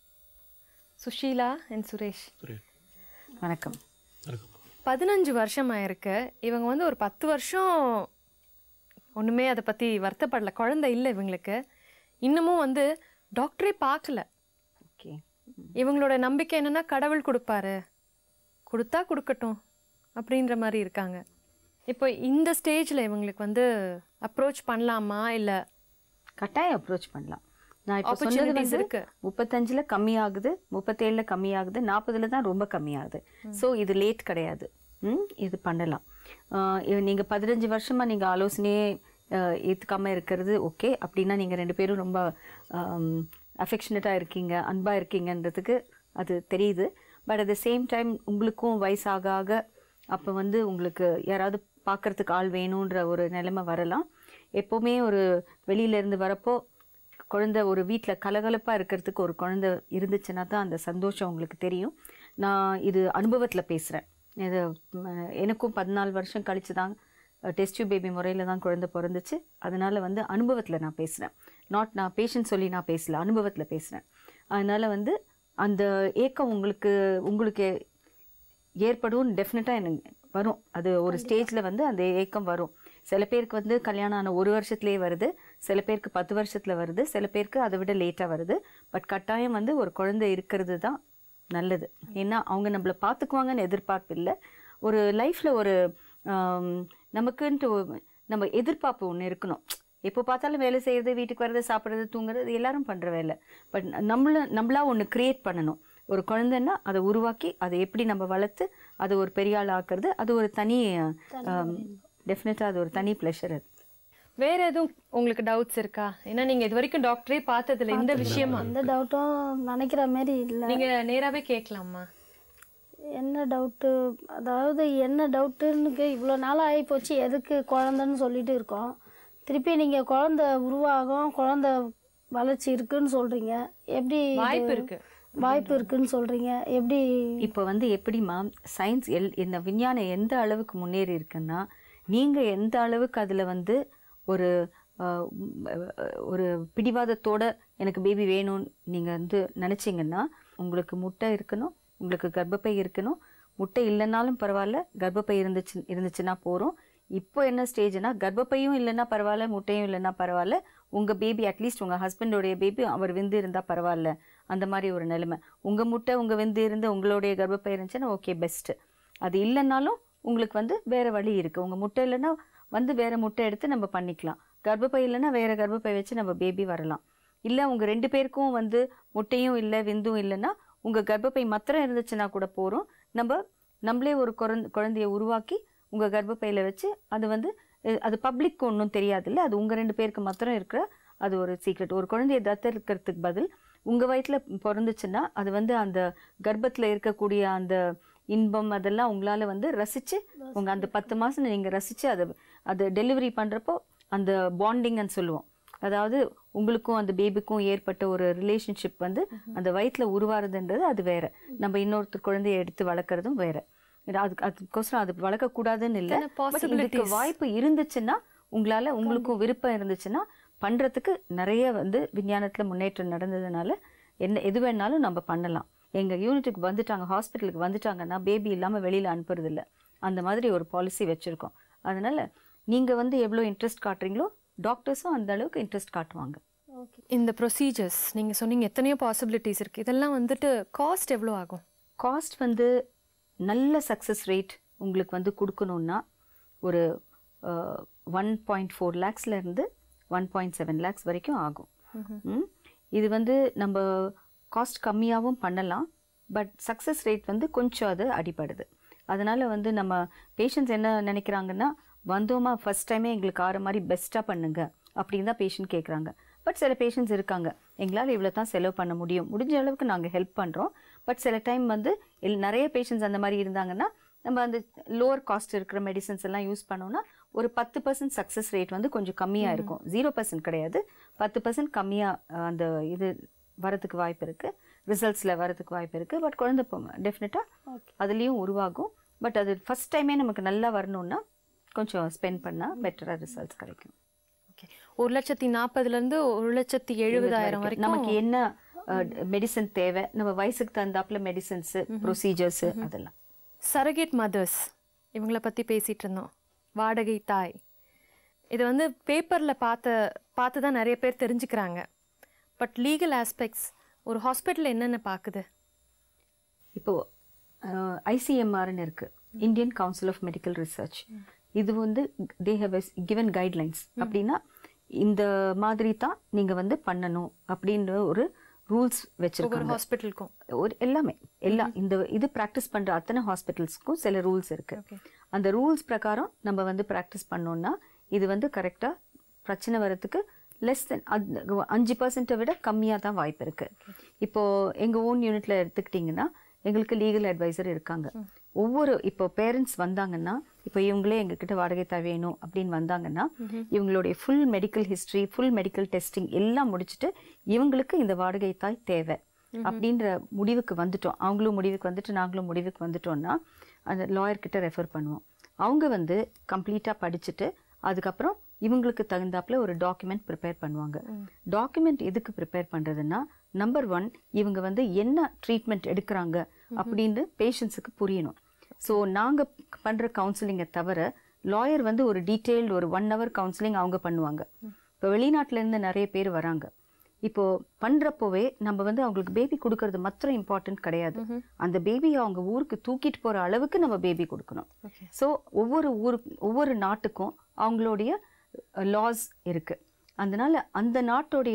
சுஷீலா அண்ட் சுரேஷ் வணக்கம் பதினஞ்சு வருஷம் ஆயிருக்கு இவங்க வந்து ஒரு பத்து வருஷம் ஒன்றுமே அதை பற்றி வருத்தப்படல குழந்தை இல்லை இவங்களுக்கு இன்னமும் வந்து டாக்டரே பார்க்கல ஓகே இவங்களோட நம்பிக்கை என்னன்னா கடவுள் கொடுப்பாரு கொடுத்தா கொடுக்கட்டும் அப்படின்ற மாதிரி இருக்காங்க இப்போ இந்த ஸ்டேஜில் இவங்களுக்கு வந்து அப்ரோச் பண்ணலாமா இல்லை கட்டாயம் அப்ரோச் பண்ணலாம் நான் இப்போ சொன்னது ஆப்பர்ச்சுனிட்டிஸ் வந்து இருக்கு முப்பத்தஞ்சுல கம்மியாகுது முப்பத்தேழுல கம்மியாகுது நாற்பதுல தான் ரொம்ப கம்மியாகுது ஸோ இது லேட் கிடையாது ம் இது பண்ணலாம் ஆஹ் இது நீங்க பதினஞ்சு வருஷமா நீங்க ஆலோசனையே ஆஹ் ஏத்துக்காம இருக்கிறது ஓகே அப்படின்னா நீங்க ரெண்டு பேரும் ரொம்ப அஃபெக்ஷனேட்டாக இருக்கீங்க அன்பா இருக்கீங்கன்றதுக்கு அது தெரியுது but at the same time உங்களுக்கும் வயசாக ஆக அப்போ வந்து உங்களுக்கு யாராவது பார்க்கறதுக்கு ஆள் வேணுன்ற ஒரு நிலைமை வரலாம் எப்போவுமே ஒரு வெளியில இருந்து வரப்போ குழந்தை ஒரு வீட்டில் கலகலப்பாக இருக்கிறதுக்கு ஒரு குழந்தை இருந்துச்சுன்னா தான் அந்த சந்தோஷம் உங்களுக்கு தெரியும் நான் இது அனுபவத்தில் பேசுகிறேன் இது ம், எனக்கும் பதினாலு வருஷம் கழிச்சு தான் டெஸ்ட் பேபி முறையில் தான் குழந்தை பிறந்துச்சு அதனால வந்து அனுபவத்தில் நான் பேசுகிறேன் நாட் நான் பேஷண்ட் சொல்லி நான் பேசல அனுபவத்தில் பேசுகிறேன் அதனால வந்து அந்த ஏக்கம் உங்களுக்கு உங்களுக்கு ஏற்படும் டெஃபினட்டாக எனக்கு வரும் அது ஒரு ஸ்டேஜில் வந்து அந்த ஏக்கம் வரும் சில பேருக்கு வந்து கல்யாணம் ஆன ஒரு வருஷத்துலேயே வருது சில பேருக்கு பத்து வருஷத்தில் வருது சில பேருக்கு அதை விட லேட்டாக வருது பட் கட்டாயம் வந்து ஒரு குழந்தை இருக்கிறது தான் நல்லது ஏன்னா அவங்க நம்மளை பார்த்துக்குவாங்கன்னு எதிர்பார்ப்பு இல்லை ஒரு லைஃப்பில் ஒரு ஆம், நமக்குன்ட்டு ஒரு- நம்ம எதிர்பார்ப்பு ஒன்று இருக்கணும் எப்போ பார்த்தாலும் வேலை செய்கிறது வீட்டுக்கு வர்றது சாப்பிட்றது தூங்குறது எல்லாரும் பண்ணுற வேலை பட் நம்மள நம்மளா ஒன்று க்ரியேட் பண்ணணும் ஒரு குழந்தைன்னா அதை உருவாக்கி அதை எப்படி நம்ம வளர்த்து அதை ஒரு பெரிய ஆள் ஆக்குறது அது ஒரு தனி டெஃபினட்டாக அது ஒரு தனி ப்ளஷர் அது வேற எதுவும் உங்களுக்கு டவுட்ஸ் இருக்கா ஏன்னா நீங்க இது வரைக்கும் டாக்டரே பார்த்ததில்ல இந்த விஷயமா எந்த டவுட்டும் நினைக்கிற மாரி இல்லை நீங்க நேராவே கேட்கலாமா என்ன டவுட்டு அதாவது என்ன டவுட்டுன்னு இவ்வளோ நாள் ஆகி போச்சு எதுக்கு குழந்தைன்னு சொல்லிட்டு இருக்கோம் திருப்பி நீங்கள் குழந்த உருவாகும் குழந்த வளர்ச்சி இருக்குன்னு சொல்கிறீங்க எப்படி இது- வாய்ப்பு இருக்கு வாய்ப்பு இருக்குன்னு சொல்கிறீங்க எப்படி இப்போ வந்து எப்படிம்மா சயின்ஸ் எல் இந்த விஞ்ஞானம் எந்த அளவுக்கு முன்னேறி இருக்குன்னா நீங்கள் எந்த அளவுக்கு அதில் வந்து ஒரு ஆஹ், உம், அஹ், ஒரு பிடிவாதத்தோட எனக்கு பேபி வேணும்னு நீங்கள் வந்து நினச்சிங்கன்னா உங்களுக்கு முட்டை இருக்கணும் உங்களுக்கு கர்ப்பப்பை இருக்கணும் முட்டை இல்லைன்னாலும் பரவாயில்ல கர்ப்பப்பை இருந்துச்சு இருந்துச்சுன்னா போகிறோம் இப்போ என்ன ஸ்டேஜ்னா கர்ப்பப்பையும் இல்லைன்னா பரவாயில்ல முட்டையும் இல்லைன்னா பரவாயில்ல உங்கள் பேபி அட்லீஸ்ட் உங்கள் ஹஸ்பண்டோடைய பேபி அவர் விந்து இருந்தால் பரவாயில்ல அந்த மாதிரி ஒரு நிலைமை உங்கள் முட்டை உங்கள் விந்து இருந்து உங்களுடைய கர்ப்பப்பை இருந்துச்சுன்னா ஓகே பெஸ்ட்டு அது இல்லைன்னாலும் உங்களுக்கு வந்து வேறு வழி இருக்குது உங்கள் முட்டை இல்லைன்னா வந்து வேறு முட்டை எடுத்து நம்ம பண்ணிக்கலாம் கர்ப்பப்பை இல்லைன்னா வேறு கர்ப்பப்பை வச்சு நம்ம பேபி வரலாம் இல்லை உங்கள் ரெண்டு பேருக்கும் வந்து முட்டையும் இல்லை விந்தும் இல்லைன்னா உங்கள் கர்ப்பப்பை மாத்திரம் இருந்துச்சுன்னா கூட போகிறோம் நம்ம நம்மளே ஒரு குழந்தை குழந்தைய உருவாக்கி உங்கள் கர்ப்பப்பையில் வச்சு அது வந்து அஹ், அது பப்ளிக் ஒன்றும் தெரியாதுல்ல அது உங்கள் ரெண்டு பேருக்கு மாத்திரம் இருக்கிற அது ஒரு சீக்ரெட் ஒரு குழந்தைய தத்தெடுக்கிறதுக்கு பதில் உங்கள் வயிற்றில் பிறந்துச்சுன்னா அது வந்து அந்த கர்ப்பத்தில் இருக்கக்கூடிய அந்த இன்பம் அதெல்லாம் உங்களால் வந்து ரசித்து உங்கள் அந்த பத்து மாதம் நீங்கள் ரசித்து அதை அதை டெலிவரி பண்ணுறப்போ அந்த பாண்டிங்னு சொல்லுவோம் அதாவது உங்களுக்கும் அந்த பேபிக்கும் ஏற்பட்ட ஒரு ரிலேஷன்ஷிப் வந்து அந்த வயிற்றில் உருவாருதுன்றது அது வேற நம்ம இன்னொருத்தர் குழந்தைய எடுத்து வளர்க்குறதும் வேற இது அதுக்கு அதுக்கோசரம் அது வளர்க்கக்கூடாதுன்னு இல்லை எத்தனை But இதுக்கு possibilities. வாய்ப்பு இருந்துச்சுன்னா உங்களால உங்களுக்கும் விருப்பம் இருந்துச்சுன்னா பண்றதுக்கு நிறைய வந்து விஞ்ஞானத்துல முன்னேற்றம் நடந்ததுனால என்ன எது வேணாலும் நம்ம பண்ணலாம் எங்க யூனிட்டுக்கு வந்துட்டாங்க ஹாஸ்பிட்டலுக்கு வந்துட்டாங்கன்னா பேபி இல்லாம வெளியில அனுப்புறது இல்ல அந்த மாதிரி ஒரு பாலிசி வச்சிருக்கோம் அதனால நீங்க வந்து எவ்வளோ இன்ட்ரெஸ்ட் காட்டுறீங்களோ டாக்டர்ஸும் அந்த அளவுக்கு இன்ட்ரெஸ்ட் காட்டுவாங்க ஓகே இந்த ப்ரொசீஜர்ஸ் நீங்க சொன்னீங்க எத்தனையோ பாசிபிலிட்டிஸ் இருக்கு இதெல்லாம் வந்துட்டு காஸ்ட் எவ்வளோ ஆகும் காஸ்ட் வந்து நல்ல சக்ஸஸ் ரேட் உங்களுக்கு வந்து கொடுக்கணுன்னா ஒரு ஒன் பாயிண்ட் ஃபோர் லேக்ஸ்லேருந்து ஒன் பாயிண்ட் செவன் லேக்ஸ் வரைக்கும் ஆகும் ம். இது வந்து நம்ம காஸ்ட் கம்மியாகவும் பண்ணலாம் பட் சக்ஸஸ் ரேட் வந்து கொஞ்சம் அது அடிபடுது அதனால் வந்து நம்ம பேஷண்ட்ஸ் என்ன நினைக்கிறாங்கன்னா வந்தோமா ஃபர்ஸ்ட் டைமே எங்களுக்கு ஆற மாதிரி பெஸ்ட்டாக பண்ணுங்க அப்படின்னு தான் பேஷண்ட் கேட்குறாங்க பட் சில பேஷண்ட்ஸ் இருக்காங்க எங்களால் இவ்வளோ தான் செலவு பண்ண முடியும் முடிஞ்ச அளவுக்கு நாங்கள் ஹெல்ப் பண்ணுறோம் பட் சில டைம் வந்து எல் நிறைய பேஷண்ட்ஸ் அந்த மாதிரி இருந்தாங்கன்னா நம்ம அந்த லோவர் காஸ்ட் இருக்கிற மெடிசன்ஸ் எல்லாம் யூஸ் பண்ணோம்னா ஒரு பத்து பர்சன்ட் சக்ஸஸ் ரேட் வந்து கொஞ்சம் கம்மியாக இருக்கும் ஜீரோ பர்சன்ட் கிடையாது பத்து பர்சன்ட் கம்மியாக அந்த இது வரதுக்கு வாய்ப்பு இருக்குது ரிசல்ட்ஸில் வரதுக்கு வாய்ப்பு இருக்குது பட் குழந்தை டெஃபினட்டாக ஓகே அதுலேயும் உருவாகும் பட் அது ஃபஸ்ட் டைமே நமக்கு நல்லா வரணும்னா கொஞ்சம் ஸ்பெண்ட் பண்ணால் பெட்டராக ரிசல்ட்ஸ் கிடைக்கும் ஓகே ஒரு லட்சத்தி நாற்பதுல இருந்து ஒரு லட்சத்தி எழுபதாயிரம் வரைக்கும் நமக்கு என்ன மெடிசன் தேவை நம்ம வயசுக்கு தகுந்தாப்புல மெடிசன்ஸ் ப்ரொசீஜர்ஸ் அதெல்லாம் சரகேட் மதர்ஸ் இவங்கள பற்றி பேசிகிட்டு இருந்தோம் வாடகை தாய் இது வந்து பேப்பரில் பார்த்த பார்த்து தான் நிறைய பேர் தெரிஞ்சுக்கிறாங்க பட் லீகல் ஆஸ்பெக்ட்ஸ் ஒரு ஹாஸ்பிட்டல் என்னென்ன பார்க்குது இப்போ ஐசிஎம்ஆர்னு இருக்கு Indian council of medical research இது வந்து தே ஹவ் கிவன் கைட்லைன்ஸ் அப்படின்னா இந்த மாதிரி தான் நீங்க வந்து பண்ணணும் அப்படின்ற ஒரு ரூல்ஸ் ஒவ்வொரு வச்சிருக்காங்க ஹாஸ்பிட்டலுக்கும் ஒரு எல்லாமே எல்லா இந்த இது ப்ராக்டிஸ் பண்ற அத்தனை ஹாஸ்பிட்டல்ஸ்க்கும் சில ரூல்ஸ் இருக்கு ஓகே அந்த ரூல்ஸ் பிரகாரம் நம்ம வந்து ப்ராக்டிஸ் பண்ணோம்னா இது வந்து கரெக்டாக பிரச்சனை வரதுக்கு லெஸ் தென் அஞ்சு பர்சன்ட்டை விட கம்மியாக தான் வாய்ப்பு இருக்கு இப்போ எங்க ஓன் யூனிட்ல எடுத்துக்கிட்டிங்கன்னா எங்களுக்கு லீகல் அட்வைசர் இருக்காங்க ஒவ்வொரு இப்போ பேரண்ட்ஸ் வந்தாங்கன்னா இப்போ இவங்களே எங்ககிட்ட வாடகை தாய் வேணும் அப்படின்னு வந்தாங்கன்னா இவங்களுடைய full medical history full medical testing எல்லாம் முடிச்சுட்டு இவங்களுக்கு இந்த வாடகை தாய் தேவை அப்படின்ற முடிவுக்கு வந்துட்டோம் அவங்களும் முடிவுக்கு வந்துட்டு நாங்களும் முடிவுக்கு வந்துட்டோம்னா அந்த லாயர் கிட்ட ரெஃபர் பண்ணுவோம் அவங்க வந்து கம்ப்ளீட்டாக படிச்சுட்டு அதுக்கப்புறம் இவங்களுக்கு தகுந்தாப்புல ஒரு டாக்குமெண்ட் ப்ரிப்பேர் பண்ணுவாங்க டாக்குமெண்ட் எதுக்கு ப்ரிப்பேர் பண்ணுறதுன்னா நம்பர் ஒன் இவங்க வந்து என்ன ட்ரீட்மெண்ட் எடுக்கிறாங்க அப்படின்னு பேஷண்ட்ஸுக்கு புரியணும் ஸோ நாங்கள் பண்ணுற கவுன்சிலிங்கை தவிர லாயர் வந்து ஒரு டீட்டெயில்டு ஒரு ஒன் ஹவர் கவுன்சிலிங் அவங்க பண்ணுவாங்க இப்போ வெளிநாட்டிலேருந்து நிறைய பேர் வராங்க இப்போ பண்றப்போவே நம்ம வந்து அவங்களுக்கு பேபி கொடுக்கறது மாத்திரம் இம்பார்ட்டன்ட் கிடையாது அந்த பேபியை அவங்க ஊருக்கு தூக்கிட்டு போற அளவுக்கு நம்ம பேபி கொடுக்கணும் ஓகே ஸோ ஒவ்வொரு ஊரு ஒவ்வொரு நாட்டுக்கும் அவங்களுடைய லாஸ் இருக்கு அதனால அந்த நாட்டுடைய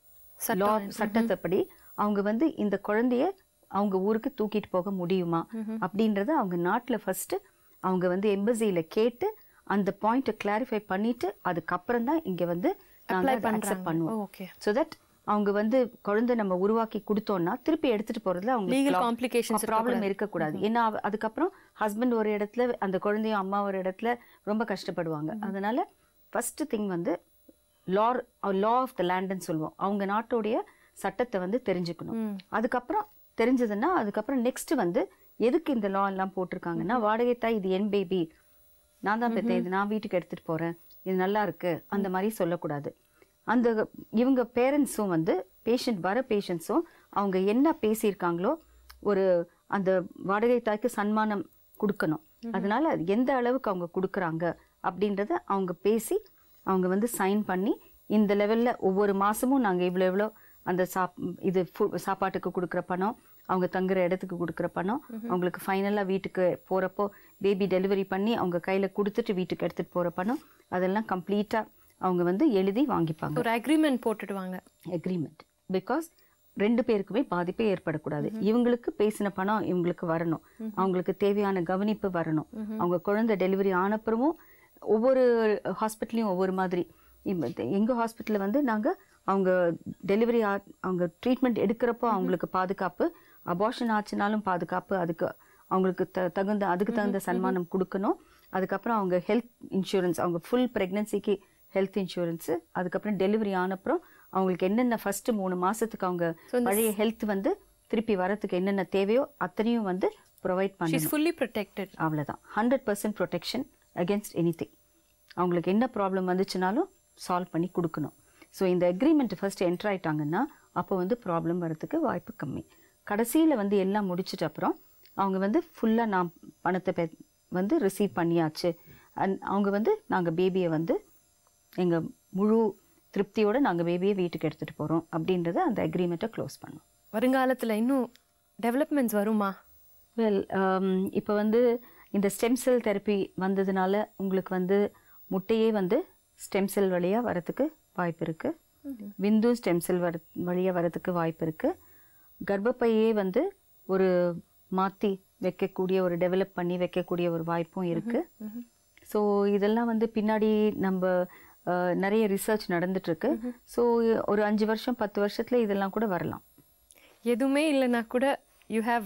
லா சட்டத்தைப்படி அவங்க வந்து இந்த குழந்தைய அவங்க ஊருக்கு தூக்கிட்டு போக முடியுமா அப்படின்றத அவங்க நாட்டுல ஃபர்ஸ்ட் அவங்க வந்து எம்பசியில கேட்டு அந்த பாயிண்ட்டை கிளாரிஃபை பண்ணிட்டு அதுக்கப்புறம் தான் இங்க வந்து அப்ளை நாங்கள் அக்செப்ட் பண்றாங்க பண்ணுவோம் ஓகே ஸோ தட் அவங்க வந்து குழந்தை நம்ம உருவாக்கி கொடுத்தோம்னா திருப்பி எடுத்துட்டு போறதுல லீகல் அவங்க காம்ப்ளிகேஷன்ஸ் ப்ராப்ளம் இருக்கக்கூடாது ஏன்னா அவ- அதுக்கப்புறம் ஹஸ்பண்ட் ஒரு இடத்துல அந்த குழந்தையும் அம்மா ஒரு இடத்துல ரொம்ப கஷ்டப்படுவாங்க அதனால ஃபர்ஸ்ட் திங் வந்து லா லா ஆஃப் த லேண்ட்னு சொல்லுவோம் அவங்க நாட்டுடைய சட்டத்தை வந்து தெரிஞ்சுக்கணும் ம் அதுக்கப்புறம் தெரிஞ்சதுன்னா அதுக்கப்புறம் நெக்ஸ்ட் வந்து எதுக்கு இந்த லா எல்லாம் போட்டிருக்காங்கன்னா வாடகை தாய் இது என் பேபி நான் தான் பெற்றேன் இது நான் வீட்டுக்கு எடுத்துட்டு போறேன் இது நல்லா இருக்கு அந்த மாதிரி சொல்லக்கூடாது அந்த இவங்க பேரண்ட்ஸும் வந்து பேஷண்ட் வர பேஷண்ட்ஸும் அவங்க என்ன பேசியிருக்காங்களோ ஒரு அந்த வாடகை தாய்க்கு சன்மானம் கொடுக்கணும் அதனால அது எந்த அளவுக்கு அவங்க கொடுக்குறாங்க அப்படின்றத அவங்க பேசி அவங்க வந்து சைன் பண்ணி இந்த லெவல்ல ஒவ்வொரு மாசமும் நாங்க இவ்வளோ எவ்வளோ அந்த சாப் இது ஃபு- சாப்பாட்டுக்கு கொடுக்குற பணம் அவங்க தங்குற இடத்துக்கு கொடுக்குற பணம் அவங்களுக்கு ஃபைனலாக வீட்டுக்கு போகிறப்போ பேபி டெலிவரி பண்ணி அவங்க கையில் கொடுத்துட்டு வீட்டுக்கு எடுத்துகிட்டு போகிற பணம் அதெல்லாம் கம்ப்ளீட்டாக அவங்க வந்து எழுதி வாங்கிப்பாங்க ஒரு அக்ரிமெண்ட் போட்டுடுவாங்க அக்ரிமெண்ட் பிகாஸ் ரெண்டு பேருக்குமே பாதிப்பே ஏற்படக்கூடாது இவங்களுக்கு பேசின பணம் இவங்களுக்கு வரணும் அவங்களுக்கு தேவையான கவனிப்பு வரணும் அவங்க குழந்தை டெலிவரி ஆனப்புறமும் ஒவ்வொரு ஹாஸ்பிட்டலையும் ஒவ்வொரு மாதிரி இப்ப எங்க ஹாஸ்பிட்டலில் வந்து நாங்க அவங்க டெலிவரி அவங்க ட்ரீட்மெண்ட் எடுக்கிறப்போ அவங்களுக்கு பாதுகாப்பு அபார்ஷன் ஆச்சுனாலும் பாதுகாப்பு அதுக்கு அவங்களுக்கு த தகுந்த அதுக்கு தகுந்த சன்மானம் கொடுக்கணும் அதுக்கப்புறம் அவங்க ஹெல்த் இன்சூரன்ஸ் அவங்க ஃபுல் ப்ரெக்னன்சிக்கு ஹெல்த் இன்சூரன்ஸு அதுக்கப்புறம் டெலிவரி ஆனப்புறம் அவங்களுக்கு என்னென்ன ஃபர்ஸ்ட் மூணு மாசத்துக்கு அவங்க பழைய ஹெல்த் வந்து திருப்பி வரத்துக்கு என்னென்ன தேவையோ அத்தனையும் வந்து ப்ரொவைட் ஷீஸ் பண்ணணும் ஃபுல்லி ப்ரொடெக்டட் அவ்வளோதான் hundred percent protection against any அவங்களுக்கு என்ன ப்ராப்ளம் வந்துச்சுனாலும் சால்வ் பண்ணி கொடுக்கணும் ஸோ இந்த அக்ரிமெண்ட் ஃபர்ஸ்ட் என்டர் ஆயிட்டாங்கன்னா அப்போ வந்து ப்ராப்ளம் வரதுக்கு வாய்ப்பு கம்மி கடைசியில் வந்து எல்லாம் முடிச்சிட்ட அப்புறம் அவங்க வந்து ஃபுல்லாக நான் பணத்தை பெ வந்து ரிசீவ் பண்ணியாச்சு அண்ட் அவங்க வந்து நாங்கள் பேபியை வந்து எங்கள் முழு திருப்தியோட நாங்கள் பேபியை வீட்டுக்கு எடுத்துகிட்டு போகிறோம் அப்படின்றத அந்த அக்ரிமெண்ட்டை க்ளோஸ் பண்ணோம் வருங்காலத்துல இன்னும் டெவலப்மெண்ட்ஸ் வருமா வெல் இப்போ வந்து இந்த ஸ்டெம் செல் தெரப்பி வந்ததுனால உங்களுக்கு வந்து முட்டையே வந்து ஸ்டெம் செல் வழியாக வரத்துக்கு வாய்ப்பு இருக்குது விந்து ஸ்டெம் செல் வர வழியாக வரதுக்கு வாய்ப்பு இருக்குது கர்ப்பப்பையே வந்து ஒரு மாற்றி வைக்கக்கூடிய ஒரு டெவலப் பண்ணி வைக்கக்கூடிய ஒரு வாய்ப்பும் இருக்குது ஸோ இதெல்லாம் வந்து பின்னாடி நம்ம அஹ், நிறைய ரிசர்ச் நடந்துட்டுருக்கு ஸோ ஒரு அஞ்சு வருஷம் பத்து வருஷத்தில் இதெல்லாம் கூட வரலாம் எதுவுமே இல்லைன்னா கூட யூ ஹேவ்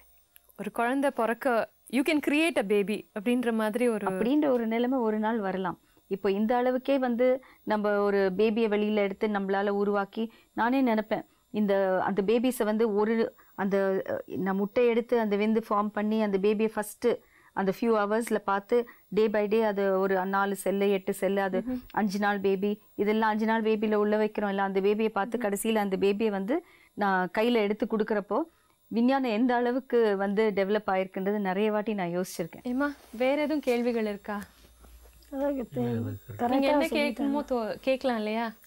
ஒரு குழந்தை பிறக்க you can create a baby அப்படின்ற மாதிரி ஒரு அப்படின்ற ஒரு நிலைமை ஒரு நாள் வரலாம் இப்போ இந்த அளவுக்கே வந்து நம்ம ஒரு பேபியை வெளியில எடுத்து நம்மளால உருவாக்கி நானே நினைப்பேன் இந்த அந்த பேபிஸை வந்து ஒரு அந்த அஹ், நான் முட்டை எடுத்து அந்த வெந்து ஃபார்ம் பண்ணி அந்த பேபியை ஃபர்ஸ்ட் அந்த ஃபியூ ஹவர்ஸ்ல பார்த்து டே பை டே அது ஒரு நாலு செல்லு எட்டு செல்லு அது அஞ்சு நாள் பேபி இதெல்லாம் அஞ்சு நாள் பேபியில உள்ள வைக்கிறோம் இல்லை அந்த பேபியை பார்த்து கடைசியில அந்த பேபியை வந்து நான் கையில எடுத்து கொடுக்குறப்போ விஞ்ஞானம் எந்த அளவுக்கு வந்து டெவலப் ஆயிருக்குன்றது நிறைய வாட்டி நான் யோசிச்சிருக்கேன் ஏமா வேற எதுவும் கேள்விகள் இருக்கா அதான் நீங்க கரெக்டாக என்ன கேட்கணுமோ தோ- கேட்கலாம் இல்லையா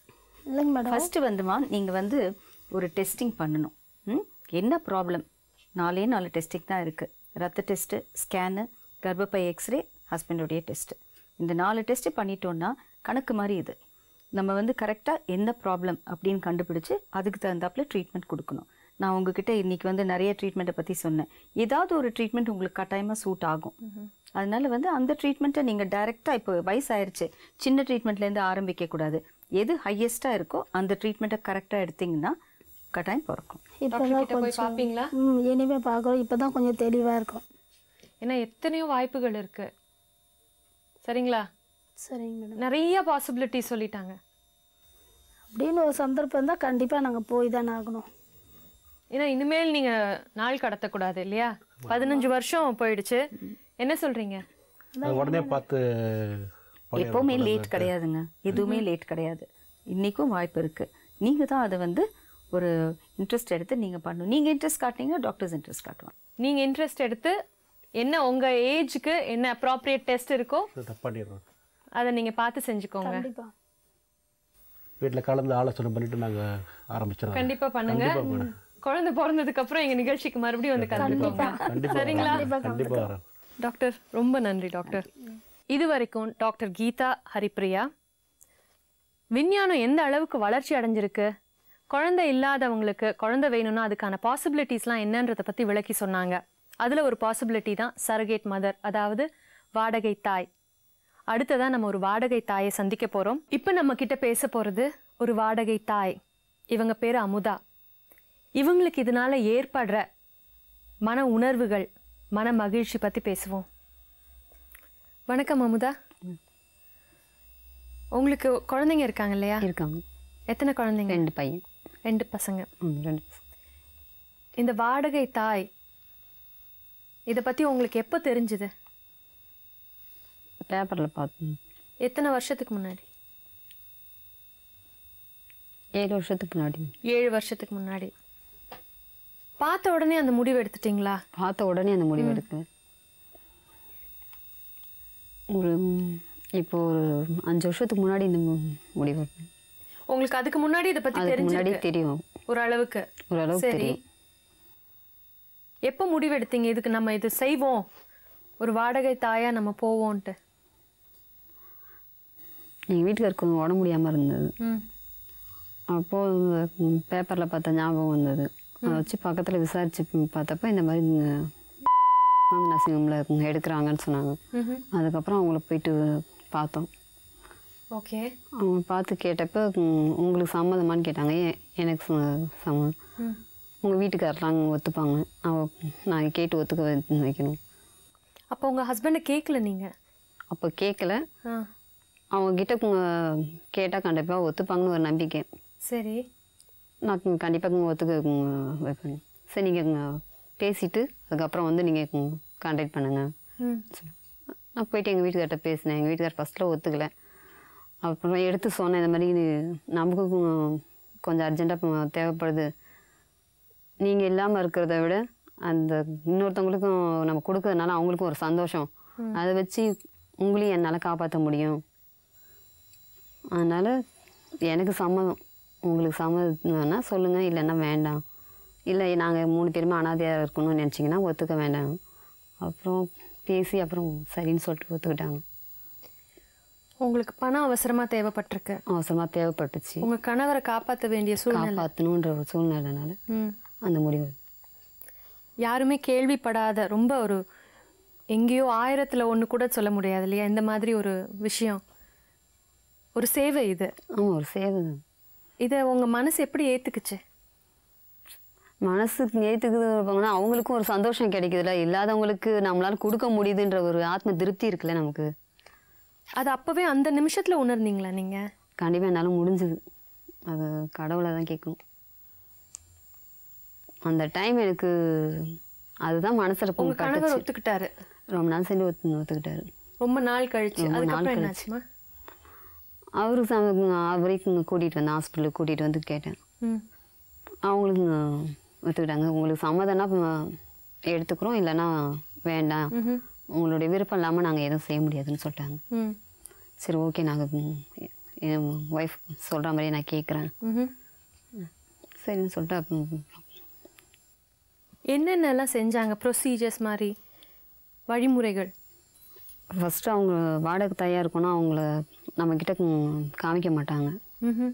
இல்லைங்க மேடம் ஃபர்ஸ்ட் வந்துமா நீங்க வந்து ஒரு டெஸ்டிங் பண்ணணும் ம்? என்ன ப்ராப்ளம் நாலே நாலு டெஸ்டிங் தான் இருக்கு ரத்த டெஸ்ட்டு ஸ்கேனு கர்ப்பப்பை எக்ஸ்ரே ஹஸ்பண்டோடைய டெஸ்ட் இந்த நாலு டெஸ்ட் பண்ணிட்டோம்னா கணக்கு மாதிரி இது நம்ம வந்து கரெக்டாக என்ன ப்ராப்ளம் அப்படின்னு கண்டுபிடிச்சு அதுக்கு தகுந்தாப்புல ட்ரீட்மெண்ட் கொடுக்கணும் நான் உங்ககிட்ட இன்னைக்கு வந்து நிறைய ட்ரீட்மெண்ட்டை பற்றி சொன்னேன் ஏதாவது ஒரு ட்ரீட்மெண்ட் உங்களுக்கு கட்டாயமாக சூட் ஆகும் அதனால வந்து அந்த ட்ரீட்மெண்ட்டை நீங்கள் டைரெக்டாக இப்போ வயசாயிருச்சு சின்ன ட்ரீட்மெண்ட்லேருந்து ஆரம்பிக்க கூடாது எது ஹையஸ்ட்டாக இருக்கோ அந்த ட்ரீட்மெண்ட்டை கரெக்டாக எடுத்தீங்கன்னா கட்டாயம் பிறக்கும் டாக்டர் இப்போதான் கிட்ட போய் கொஞ்சம் பாப்பீங்களா ம் இனிமே பார்க்குறோம் இப்போ தான் கொஞ்சம் தெளிவாக இருக்கும் ஏன்னா எத்தனையோ வாய்ப்புகள் இருக்கு சரிங்களா சரிங்க மேடம் நிறைய பாசிபிலிட்டி சொல்லிட்டாங்க அப்படின்னு ஒரு சந்தர்ப்பம் இருந்தால் கண்டிப்பாக நாங்கள் போய் தானே ஆகணும் ஏன்னா இனிமேல் நீங்க நாள் கடத்தக்கூடாது இல்லையா பதினஞ்சு வருஷம் போயிடுச்சு என்ன சொல்றீங்க அது உடனே பார்த்து பண்ணிடணும். எப்போவுமே லேட் கிடையாதுங்க எதுவுமே லேட் கிடையாது இன்னைக்கும் வாய்ப்பு இருக்கு நீங்க தான் அதை வந்து ஒரு இன்ட்ரெஸ்ட் எடுத்து நீங்க பண்ணணும் நீங்க இன்ட்ரெஸ்ட் காட்டினீங்கன்னா டாக்டர்ஸ் இன்ட்ரெஸ்ட் காட்டுவாங்க நீங்க இன்ட்ரெஸ்ட் எடுத்து என்ன உங்க ஏஜ்க்கு என்ன அப்ராப்ரியேட் டெஸ்ட் இருக்கோ இதை பண்ணிடுறோம் அதை நீங்க பார்த்து செஞ்சுக்கோங்க கண்டிப்பாக வீட்டில் கலந்து ஆலோசனை பண்ணிட்டு நாங்கள் ஆரம்பிச்சிடறோம் கண்டிப்பா பண்ணுங்க கண்டிப்பா மேடம். குழந்தை பிறந்ததுக்கு அப்புறம் எங்க நிகழ்ச்சிக்கு மறுபடியும் வந்து கலந்துக்கோங்க கண்டிப்பாக சரிங்களா கண்டிப்பாக வரேன் டாக்டர் ரொம்ப நன்றி டாக்டர் இது வரைக்கும் டாக்டர் கீதா ஹரிப்ரியா விஞ்ஞானம் எந்த அளவுக்கு வளர்ச்சி அடைஞ்சிருக்கு குழந்தை இல்லாதவங்களுக்கு குழந்தை வேணும்னா அதுக்கான பாசிபிலிட்டிஸ்லாம் என்னன்றதை பற்றி விளக்கி சொன்னாங்க அதில் ஒரு பாசிபிலிட்டி தான் சரகேட் மதர் அதாவது வாடகை தாய் அடுத்ததான் நம்ம ஒரு வாடகை தாயை சந்திக்க போகிறோம் இப்போ நம்ம கிட்ட பேச போகிறது ஒரு வாடகை தாய் இவங்க பேர் அமுதா இவங்களுக்கு இதனால ஏற்படுற மன உணர்வுகள் மன மகிழ்ச்சி பற்றி பேசுவோம் வணக்கம் அமுதா உங்களுக்கு குழந்தைங்க இருக்காங்க இல்லையா இருக்காங்க எத்தனை குழந்தைங்க ரெண்டு பையன் ரெண்டு பசங்க ம், ரெண்டு பசங்க. இந்த வாடகை தாய் இதை பற்றி உங்களுக்கு எப்போ தெரிஞ்சுது பேப்பரில் பார்த்தேன் எத்தனை வருஷத்துக்கு முன்னாடி ஏழு வருஷத்துக்கு முன்னாடி ஏழு வருஷத்துக்கு முன்னாடி பார்த்த உடனே அந்த முடிவு எடுத்துட்டீங்களா பார்த்த உடனே அந்த முடிவு எடுக்க ஒரு ம், இப்போ ஒரு அஞ்சு வருஷத்துக்கு முன்னாடி இந்த மு- முடிவு எடுத்தேன். உங்களுக்கு அதுக்கு முன்னாடி இதை பற்றி அதுக்கு முன்னாடி தெரிஞ்சிருக்கு தெரியும் ஒரு அளவுக்கு ஓரளவுக்கு சரி தெரியும் எப்போ முடிவு எடுத்தீங்க இதுக்கு நம்ம இது செய்வோம் ஒரு வாடகை தாயா நம்ம போவோம்ன்ட்டு எங்கள் வீட்டுக்காருக்கு கொஞ்சம் உடம்பு முடியாமல் இருந்தது ம் அப்போது பேப்பரில் பார்த்த ஞாபகம் வந்தது அதை வச்சு பக்கத்தில் விசாரிச்சு பார்த்தப்ப இந்த மாதிரி இந்த வந்து நர்சிங் எடுக்கிறாங்கன்னு சொன்னாங்க ம்ஹும். அதுக்கப்புறம் அவங்கள போயிட்டு பார்த்தோம் ஓகே அவங்க பார்த்து கேட்டப்ப ம், உங்களுக்கு சம்மதமான்னு கேட்டாங்க ஏன் எனக்கு ச- சம்மதம் ம் உங்கள் வீட்டுக்காரலாம் ஒத்துப்பாங்க அவ நான் கேட்டு ஒத்துக்க வை- வைக்கணும் அப்போ உங்கள் ஹஸ்பண்டை கேட்கல நீங்கள் அப்போ கேட்கல ஆ அவங்கக்கிட்ட கேட்டால் கண்டிப்பாக ஒத்துப்பாங்கன்னு ஒரு நம்பிக்கை சரி நான் கண்டிப்பாக ஒத்துக்க ம், வைப்பேன் சரி நீங்கள் பேசிட்டு அதுக்கப்புறம் வந்து நீங்கள் கான்டாக்ட் பண்ணுங்கள் ம் நான் போயிட்டு எங்கள் வீட்டுக்கார்ட்ட பேசினேன் எங்கள் வீட்டுக்கார் ஃபஸ்ட்டில் ஒத்துக்கல அப்புறம் எடுத்து சொன்னேன் இந்த மாதிரி நமக்கு கொ- கொஞ்சம் அர்ஜென்ட்டாக தேவைப்படுது நீங்கள் இல்லாமல் இருக்கிறத விட அந்த இன்னொருத்தவங்களுக்கும் நம்ம கொடுக்கறதுனால அவங்களுக்கும் ஒரு சந்தோஷம் அதை வச்சு உங்களையும் என்னால் காப்பாற்ற முடியும் அதனால் எனக்கு சம்மதம் உங்களுக்கு சம்மதம்னா சொல்லுங்கள் இல்லைன்னா வேண்டாம் இல்லை நாங்கள் மூணு பேருமே அனாதையாக இருக்கணும்னு நினச்சிங்கன்னா ஒத்துக்க வேண்டாம் அப்புறம் பேசி அப்புறம் சரின்னு சொல்லிட்டு ஒத்துக்கிட்டாங்க உங்களுக்கு பணம் அவசரமாக தேவைப்பட்டிருக்கு அவசரமாக தேவைப்பட்டுச்சு உங்கள் கணவரை காப்பாற்ற வேண்டிய சூழ்நிலை காப்பாற்றணுன்ற ஒரு சூழ்நிலைனால ம் அந்த முடிவு யாருமே கேள்விப்படாத ரொம்ப ஒரு எங்கேயோ ஆயிரத்தில் ஒன்று கூட சொல்ல முடியாது இல்லையா இந்த மாதிரி ஒரு விஷயம் ஒரு சேவை இது ஆமாம் ஒரு சேவை தான் இதை உங்கள் மனசு எப்படி ஏற்றுக்குச்சு மனசுக்கு ஏற்றுக்குது இருப்பாங்கன்னா அவங்களுக்கும் ஒரு சந்தோஷம் கிடைக்குதுல்ல இல்லாதவங்களுக்கு நம்மளால கொடுக்க முடியுதுன்ற ஒரு ஆத்ம திருப்தி இருக்குல்ல நமக்கு அது அப்போவே அந்த நிமிஷத்தில் உணர்ந்தீங்களா நீங்கள் கண்டிப்பாக என்னால் முடிஞ்சுது அது கடவுளை தான் கேட்கணும் அந்த டைம் எனக்கு அதுதான் மனசில் உங்கள் கணவர் ஒத்துக்கிட்டாரு ரொம்ப நாள் சென்று ஒத்து ஒத்துக்கிட்டாரு ரொம்ப நாள் கழிச்சு ரொம்ப நாள் அதுக்கப்புறம் கழிச்சு. என்னாச்சுமா அவருக்கு சம அவரையும் கூட்டிகிட்டு வந்தேன் ஹாஸ்பிட்டலுக்கு கூட்டிகிட்டு வந்து கேட்டேன் ம் அவங்களும் ஒத்துக்கிட்டாங்க உங்களுக்கு சம்மதம்னா ப- எடுத்துக்கிறோம் இல்லைன்னா வேண்டாம் ம்ஹும். உங்களுடைய விருப்பம் இல்லாமல் நாங்கள் எதுவும் செய்ய முடியாதுன்னு சொல்லிட்டாங்க ம் சரி ஓகே நாங்கள் என் ஒய்ஃப் சொல்கிற மாதிரியே நான் கேட்குறேன் ம்ஹும். சரின்னு சொல்லிட்டு அப்ப- என்னென்னலாம் செஞ்சாங்க ப்ரொசீஜர்ஸ் மாதிரி வழிமுறைகள் ஃபஸ்ட்டு அவங்க வாடகை தாயாக இருக்கணும் அவங்கள நம்மக்கிட்ட ம், காமிக்க மாட்டாங்க ம்ஹும்.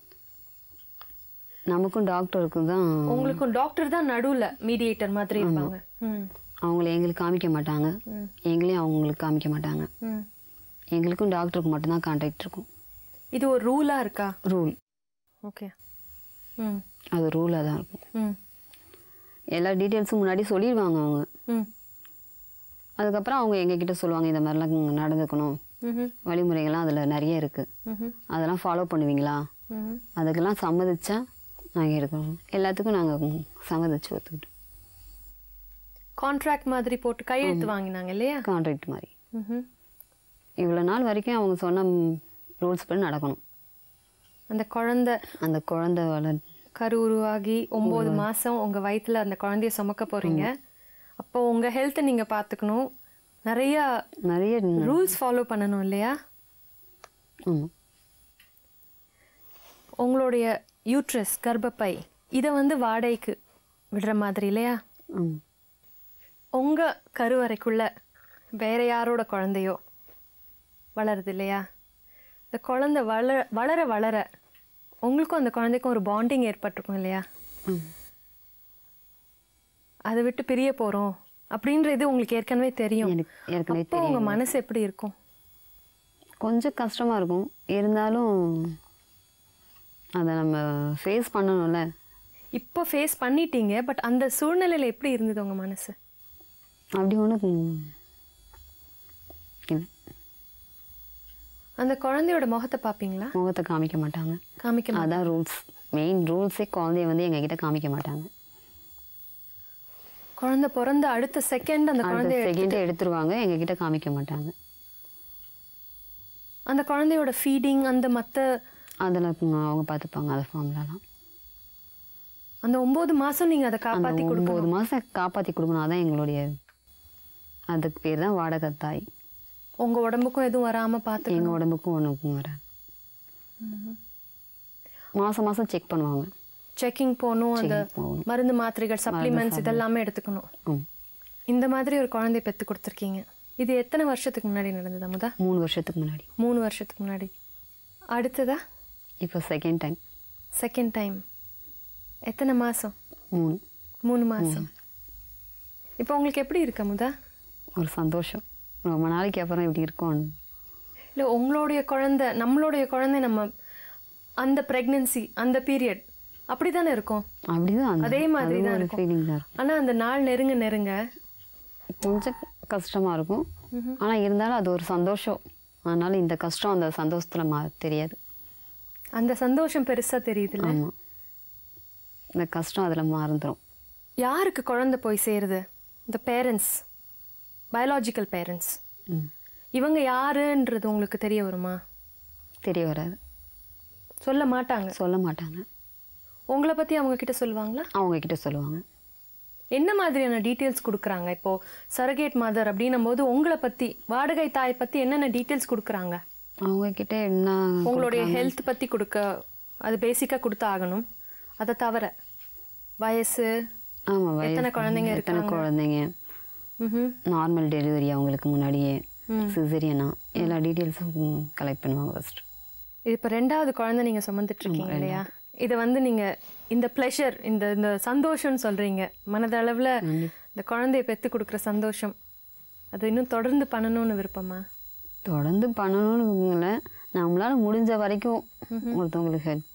நமக்கும் டாக்டருக்கும் தான் உங்களுக்கும் டாக்டர் தான் நடுவுல மீடியேட்டர் மாதிரி இருப்பாங்க ம் அவங்கள எங்களுக்கு காமிக்க மாட்டாங்க ம். எங்களையும் அவங்களுக்கு காமிக்க மாட்டாங்க ம் எங்களுக்கும் டாக்டருக்கு மட்டும்தான் கான்டாக்ட் இருக்கும் இது ஒரு ரூலா இருக்கா ரூல் ஓகே ம் அது ரூலாக தான் இருக்கும் ம் எல்லா டீட்டெயில்ஸும் முன்னாடி சொல்லிடுவாங்க அவங்க ம் அதுக்கப்புறம் அவங்க எங்ககிட்ட சொல்லுவாங்க இந்த மாதிரிலாம் நடந்துக்கணும் ம்ஹும். வழிமுறைகள்லாம் அதில் நிறைய இருக்குது ம்ஹும். அதெல்லாம் ஃபாலோ பண்ணுவீங்களா ம்ஹும். அதுக்கெல்லாம் சம்மதிச்சா நாங்கள் இருக்கணும் எல்லாத்துக்கும் நாங்கள் சம்மதிச்சு ஒத்துக்கிட்டோம் கான்ட்ராக்ட் மாதிரி போட்டு கையெழுத்து வாங்கினாங்க இல்லையா கான்ட்ராக்ட் மாதிரி ம்ஹும். இவ்வளோ நாள் வரைக்கும் அவங்க சொன்ன ரூல்ஸ் படி நடக்கணும் அந்த குழந்தை அந்த குழந்தை வளர் கரு உருவாகி ஒம்பது மாசம் உங்க வயித்துல அந்த குழந்தைய சுமக்க போறீங்க அப்போ உங்க ஹெல்த்தை நீங்க பாத்துக்கணும் நிறைய நிறைய ரூல்ஸ் ஃபாலோ பண்ணணும் இல்லையா ஆமாம் உங்களுடைய யூட்ரஸ் கர்ப்பப்பை இதை வந்து வாடகைக்கு விடுற மாதிரி இல்லையா ஆமாம் உங்க கருவறைக்குள்ள வேற யாரோட குழந்தையோ வளருது இல்லையா இந்த குழந்தை வளர வளர வளர உங்களுக்கும் அந்த குழந்தைக்கும் ஒரு பாண்டிங் ஏற்பட்டிருக்கும் இல்லையா அதை விட்டு பிரிய போறோம் அப்படின்றது உங்களுக்கு ஏற்கனவே தெரியும் எனக்கு ஏற்கனவே அப்போ உங்க மனசு எப்படி இருக்கும் கொஞ்சம் கஷ்டமாக இருக்கும் இருந்தாலும் அதை நம்ம ஃபேஸ் பண்ணணும்ல இப்போ ஃபேஸ் பண்ணிட்டீங்க பட் அந்த சூழ்நிலையில எப்படி இருந்தது உங்க மனசு அப்படி ஒன்றும் இல்லை அந்த குழந்தையோட முகத்தை பார்ப்பீங்களா முகத்தை காமிக்க மாட்டாங்க காமிக்க மா- அதான் ரூல்ஸ் மெயின் ரூல்ஸே குழந்தைய வந்து எங்ககிட்ட காமிக்க மாட்டாங்க குழந்தை பிறந்த அடுத்த செகண்ட் அந்த அடுத்த குழந்தைய செகண்டே எடுத்துருவாங்க எங்ககிட்ட காமிக்க மாட்டாங்க அந்த குழந்தையோட ஃபீடிங் அந்த மத்த அதில் அவங்க பார்த்துப்பாங்க அதை ஃபார்ம்லலாம் அந்த ஒன்பது மாசம் நீங்க அதை அந்த காப்பாத்தி கொடுக்கணும் ஒன்பது மாதம் காப்பாற்றி கொடுக்கணும் அதான் எங்களுடைய அதுக்கு பேர் தான் வாடகை தாய் உங்க உடம்புக்கும் எதுவும் வராம பாத்துக்கணும் எங்கள் உடம்புக்கும் ஒன்றுக்கும் வராது மாதம் மாதம் செக் பண்ணுவாங்க செக்கிங் போகணும் அந்த Check போகணும். மருந்து மாத்திரைகள் சப்ளிமெண்ட்ஸ் இதெல்லாமே எடுத்துக்கணும் ம் இந்த மாதிரி ஒரு குழந்தை பெத்து கொடுத்துருக்கீங்க இது எத்தனை வருஷத்துக்கு முன்னாடி நடந்தது அமுதா மூணு வருஷத்துக்கு முன்னாடி மூணு வருஷத்துக்கு முன்னாடி அடுத்ததா இப்போ செகண்ட் டைம் செகண்ட் டைம் எத்தனை மாசம் மூணு மூணு மாசம் இப்போ உங்களுக்கு எப்படி இருக்கு அமுதா ஒரு சந்தோஷம் ரொம்ப நாளைக்கு அப்புறம் இப்படி இருக்கும் இல்லை உங்களுடைய குழந்தை நம்மளுடைய குழந்தை நம்ம அந்த ப்ரெக்னென்சி அந்த பீரியட் அப்படி தானே இருக்கும் அப்படிதான் அந்த- அதே மாதிரி அது தான் ஒரு இருக்கும். ஃபீலிங் தான் இருக்கும் ஆனா அந்த நாள் நெருங்க நெருங்க கொஞ்சம் கஷ்டமா இருக்கும் ஆனா இருந்தாலும் அது ஒரு சந்தோஷம் அதனால இந்த கஷ்டம் அந்த சந்தோஷத்துல மா தெரியாது அந்த சந்தோஷம் பெருசா தெரியுதுல்ல ஆமா இந்த கஷ்டம் அதுல மறந்துடும் யாருக்கு குழந்தை போய் சேருது இந்த பேரண்ட்ஸ் பயாலாஜிக்கல் பேரண்ட்ஸ் ம் இவங்க யாருன்றது உங்களுக்கு தெரிய வருமா தெரிய வராது சொல்ல மாட்டாங்க சொல்ல மாட்டாங்க உங்களை பத்தி அவங்க கிட்ட சொல்லுவாங்களா அவங்க கிட்ட சொல்லுவாங்க என்ன மாதிரியான டீட்டெயில்ஸ் கொடுக்குறாங்க இப்போ சரகேட் மதர் அப்படின்னும் போது உங்களை பத்தி வாடகை தாய் பத்தி என்னென்ன டீட்டெயில்ஸ் கொடுக்குறாங்க அவங்க கிட்ட என்ன உங்களுடைய ஹெல்த் பத்தி கொடுக்க அது பேசிக்கா கொடுத்து ஆகணும் அதை தவிர வயசு ஆமா வயசு- எத்தனை குழந்தைங்க எத்தனை குழந்தைங்க ம்ஹும். நார்மல் டெலிவரி அவங்களுக்கு முன்னாடியே ம். சிசரியனா எல்லா டீட்டெயில்ஸும் கலெக்ட் பண்ணுவாங்க ஃபர்ஸ்ட் இது இப்போ ரெண்டாவது குழந்தை நீங்க சுமந்துட்டு இருக்கீங்க இல்லையா இதை வந்து நீங்க இந்த ப்ளஷர் இந்த இந்த சந்தோஷம்னு சொல்றீங்க மனதளவுல இந்த குழந்தைய பெத்து கொடுக்குற சந்தோஷம் அது இன்னும் தொடர்ந்து பண்ணணும்னு விருப்பமா தொடர்ந்து பண்ணணும்னு நம்மளால முடிஞ்ச வரைக்கும் ஒருத்தவங்களுக்கு help.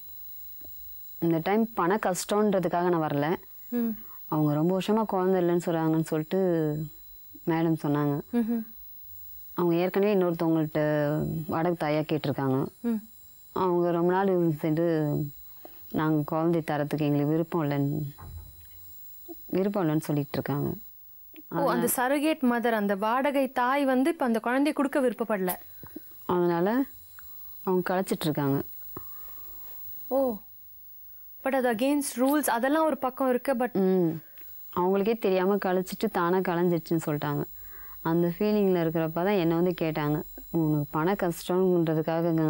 இந்த டைம் பண கஷ்டன்றதுக்காக நான் வரல ம் அவங்க ரொம்ப வருஷமா குழந்தை இல்லைன்னு சொல்றாங்கன்னு சொல்லிட்டு மேடம் சொன்னாங்க ம்ஹும். அவங்க ஏற்கனவே இன்னொருத்தவங்கள்ட்ட வாடகை தாயாக கேட்டிருக்காங்க ம் அவங்க ரொம்ப நாள் சென்று நாங்கள் குழந்தை தரத்துக்கு எங்களுக்கு விருப்பம் இல்லைன்னு விருப்பம் இல்லைன்னு சொல்லிட்டு இருக்காங்க ஓ அந்த சரகேட் மதர் அந்த வாடகை தாய் வந்து இப்போ அந்த குழந்தைய கொடுக்க விருப்பப்படல அதனால அவங்க களைச்சிட்டு இருக்காங்க ஓ பட் அது அகெயின்ஸ்ட் ரூல்ஸ் அதெல்லாம் ஒரு பக்கம் இருக்கு பட் ம் அவங்களுக்கே தெரியாமல் கழிச்சிட்டு தானாக களைஞ்சிடுச்சுன்னு சொல்லிட்டாங்க அந்த ஃபீலிங்கில் இருக்கிறப்ப தான் என்னை வந்து கேட்டாங்க உனக்கு பண கஷ்டன்றதுக்காக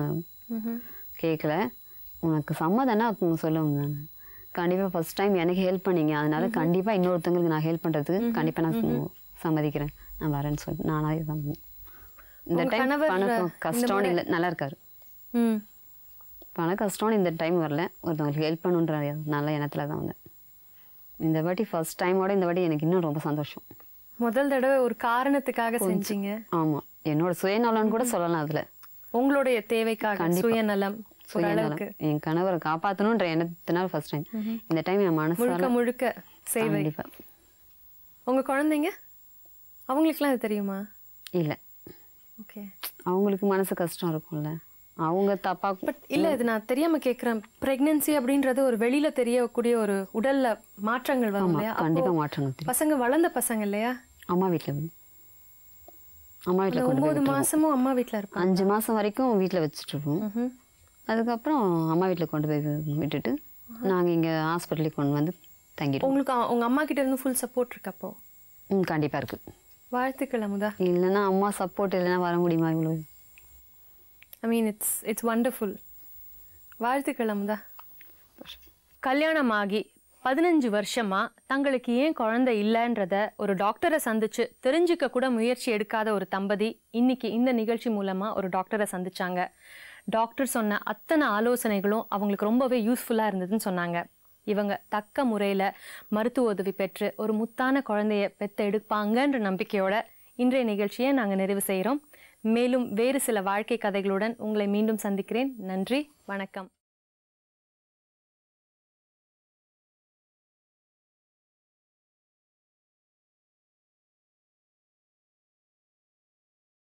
கேட்கல உனக்கு சம்மதம்னா அப்போ சொல்லுவாங்க நான் கண்டிப்பாக ஃபர்ஸ்ட் டைம் எனக்கு ஹெல்ப் பண்ணீங்க அதனால கண்டிப்பாக இன்னொருத்தவங்களுக்கு நான் ஹெல்ப் பண்ணுறதுக்கு கண்டிப்பாக நான் சு- சம்மதிக்கிறேன் நான் வரேன்னு சொல்லி நானாக இதுதான் பண்ணேன். இந்த உங்க டைம் கணவர் பணம் இந்த கஷ்டம்னு இல்லை நல்லா இருக்காரு ம் பண கஷ்டம்னு இந்த டைம் வரல ஒருத்தவங்களுக்கு ஹெல்ப் பண்ணுன்ற நல்ல எண்ணத்தில் தான் வந்தேன் இந்த வாட்டி ஃபர்ஸ்ட் டைமோட இந்த வாட்டி எனக்கு இன்னும் ரொம்ப சந்தோஷம் முதல் தடவை ஒரு காரணத்துக்காக செஞ்சீங்க ஆமாம் என்னோட சுயநலம்னு கூட சொல்லலாம் அதில் உங்களுடைய தேவைக்காக கண்டிப்பா. சுயநலம் ஓரளவுக்கு சுயநலம் என் கணவரை காப்பாற்றணுன்ற எண்ணத்தினால ஃபர்ஸ்ட் டைம் இந்த டைம் என் முழுக்க மனசால முழுக்க சேவை கண்டிப்பாக உங்க குழந்தைங்க அவங்களுக்குலாம் இது தெரியுமா இல்லை ஓகே அவங்களுக்கு மனசு கஷ்டம் இருக்கும்ல அவங்க தப்பா பட் இல்ல இது நான் தெரியாம கேக்குறேன் பிரெக்னன்சி அப்படின்றது ஒரு வெளியில தெரியக்கூடிய ஒரு உடல்ல மாற்றங்கள் வரும் ஆமா இல்லையா கண்டிப்பா அப்போ மாற்றணும் தெரியும் பசங்க வளர்ந்த பசங்க இல்லையா அம்மா வீட்டில் வந்து அம்மா அந்த வீட்டில் கொண்டு போய் ஒன்பது விட்டுருவோம். மாசமும் அம்மா வீட்ல இருப்பாங்க அஞ்சு மாசம் வரைக்கும் வீட்டில் வச்சுட்டு இருப்போம் ம்ஹும். அதுக்கப்புறம் அம்மா வீட்டில் கொண்டு போய் வி- விட்டுட்டு நாங்க இங்க ஹாஸ்பிட்டலுக்கு கொண்டு வந்து தங்கிடுவோம் உங்களுக்கு அ- உங்க அம்மா கிட்ட இருந்து ஃபுல் சப்போர்ட் இருக்கு அப்போ ம் கண்டிப்பா இருக்கு வாழ்த்துக்கள் அமுதா இல்லைன்னா அம்மா சப்போர்ட் இல்லைன்னா வர முடியுமா இவ்வளோ I mean it's it's wonderful வாழ்த்துக்கள் அமுதா கல்யாணமாகி பதினஞ்சு வருஷமா தங்களுக்கு ஏன் குழந்தை இல்லைன்றத ஒரு டாக்டரை சந்திச்சு தெரிஞ்சுக்க கூட முயற்சி எடுக்காத ஒரு தம்பதி இன்னைக்கு இந்த நிகழ்ச்சி மூலமா ஒரு டாக்டரை சந்திச்சாங்க டாக்டர் சொன்ன அத்தனை ஆலோசனைகளும் அவங்களுக்கு ரொம்பவே யூஸ்ஃபுல்லா இருந்ததுன்னு சொன்னாங்க இவங்க தக்க முறையில மருத்துவ உதவி பெற்று ஒரு முத்தான குழந்தைய பெத்த எடுப்பாங்கன்ற நம்பிக்கையோட இன்றைய நிகழ்ச்சியை நாங்க நிறைவு செய்கிறோம் மேலும் வேறு சில வாழ்க்கை கதைகளுடன் உங்களை மீண்டும் சந்திக்கிறேன் நன்றி வணக்கம்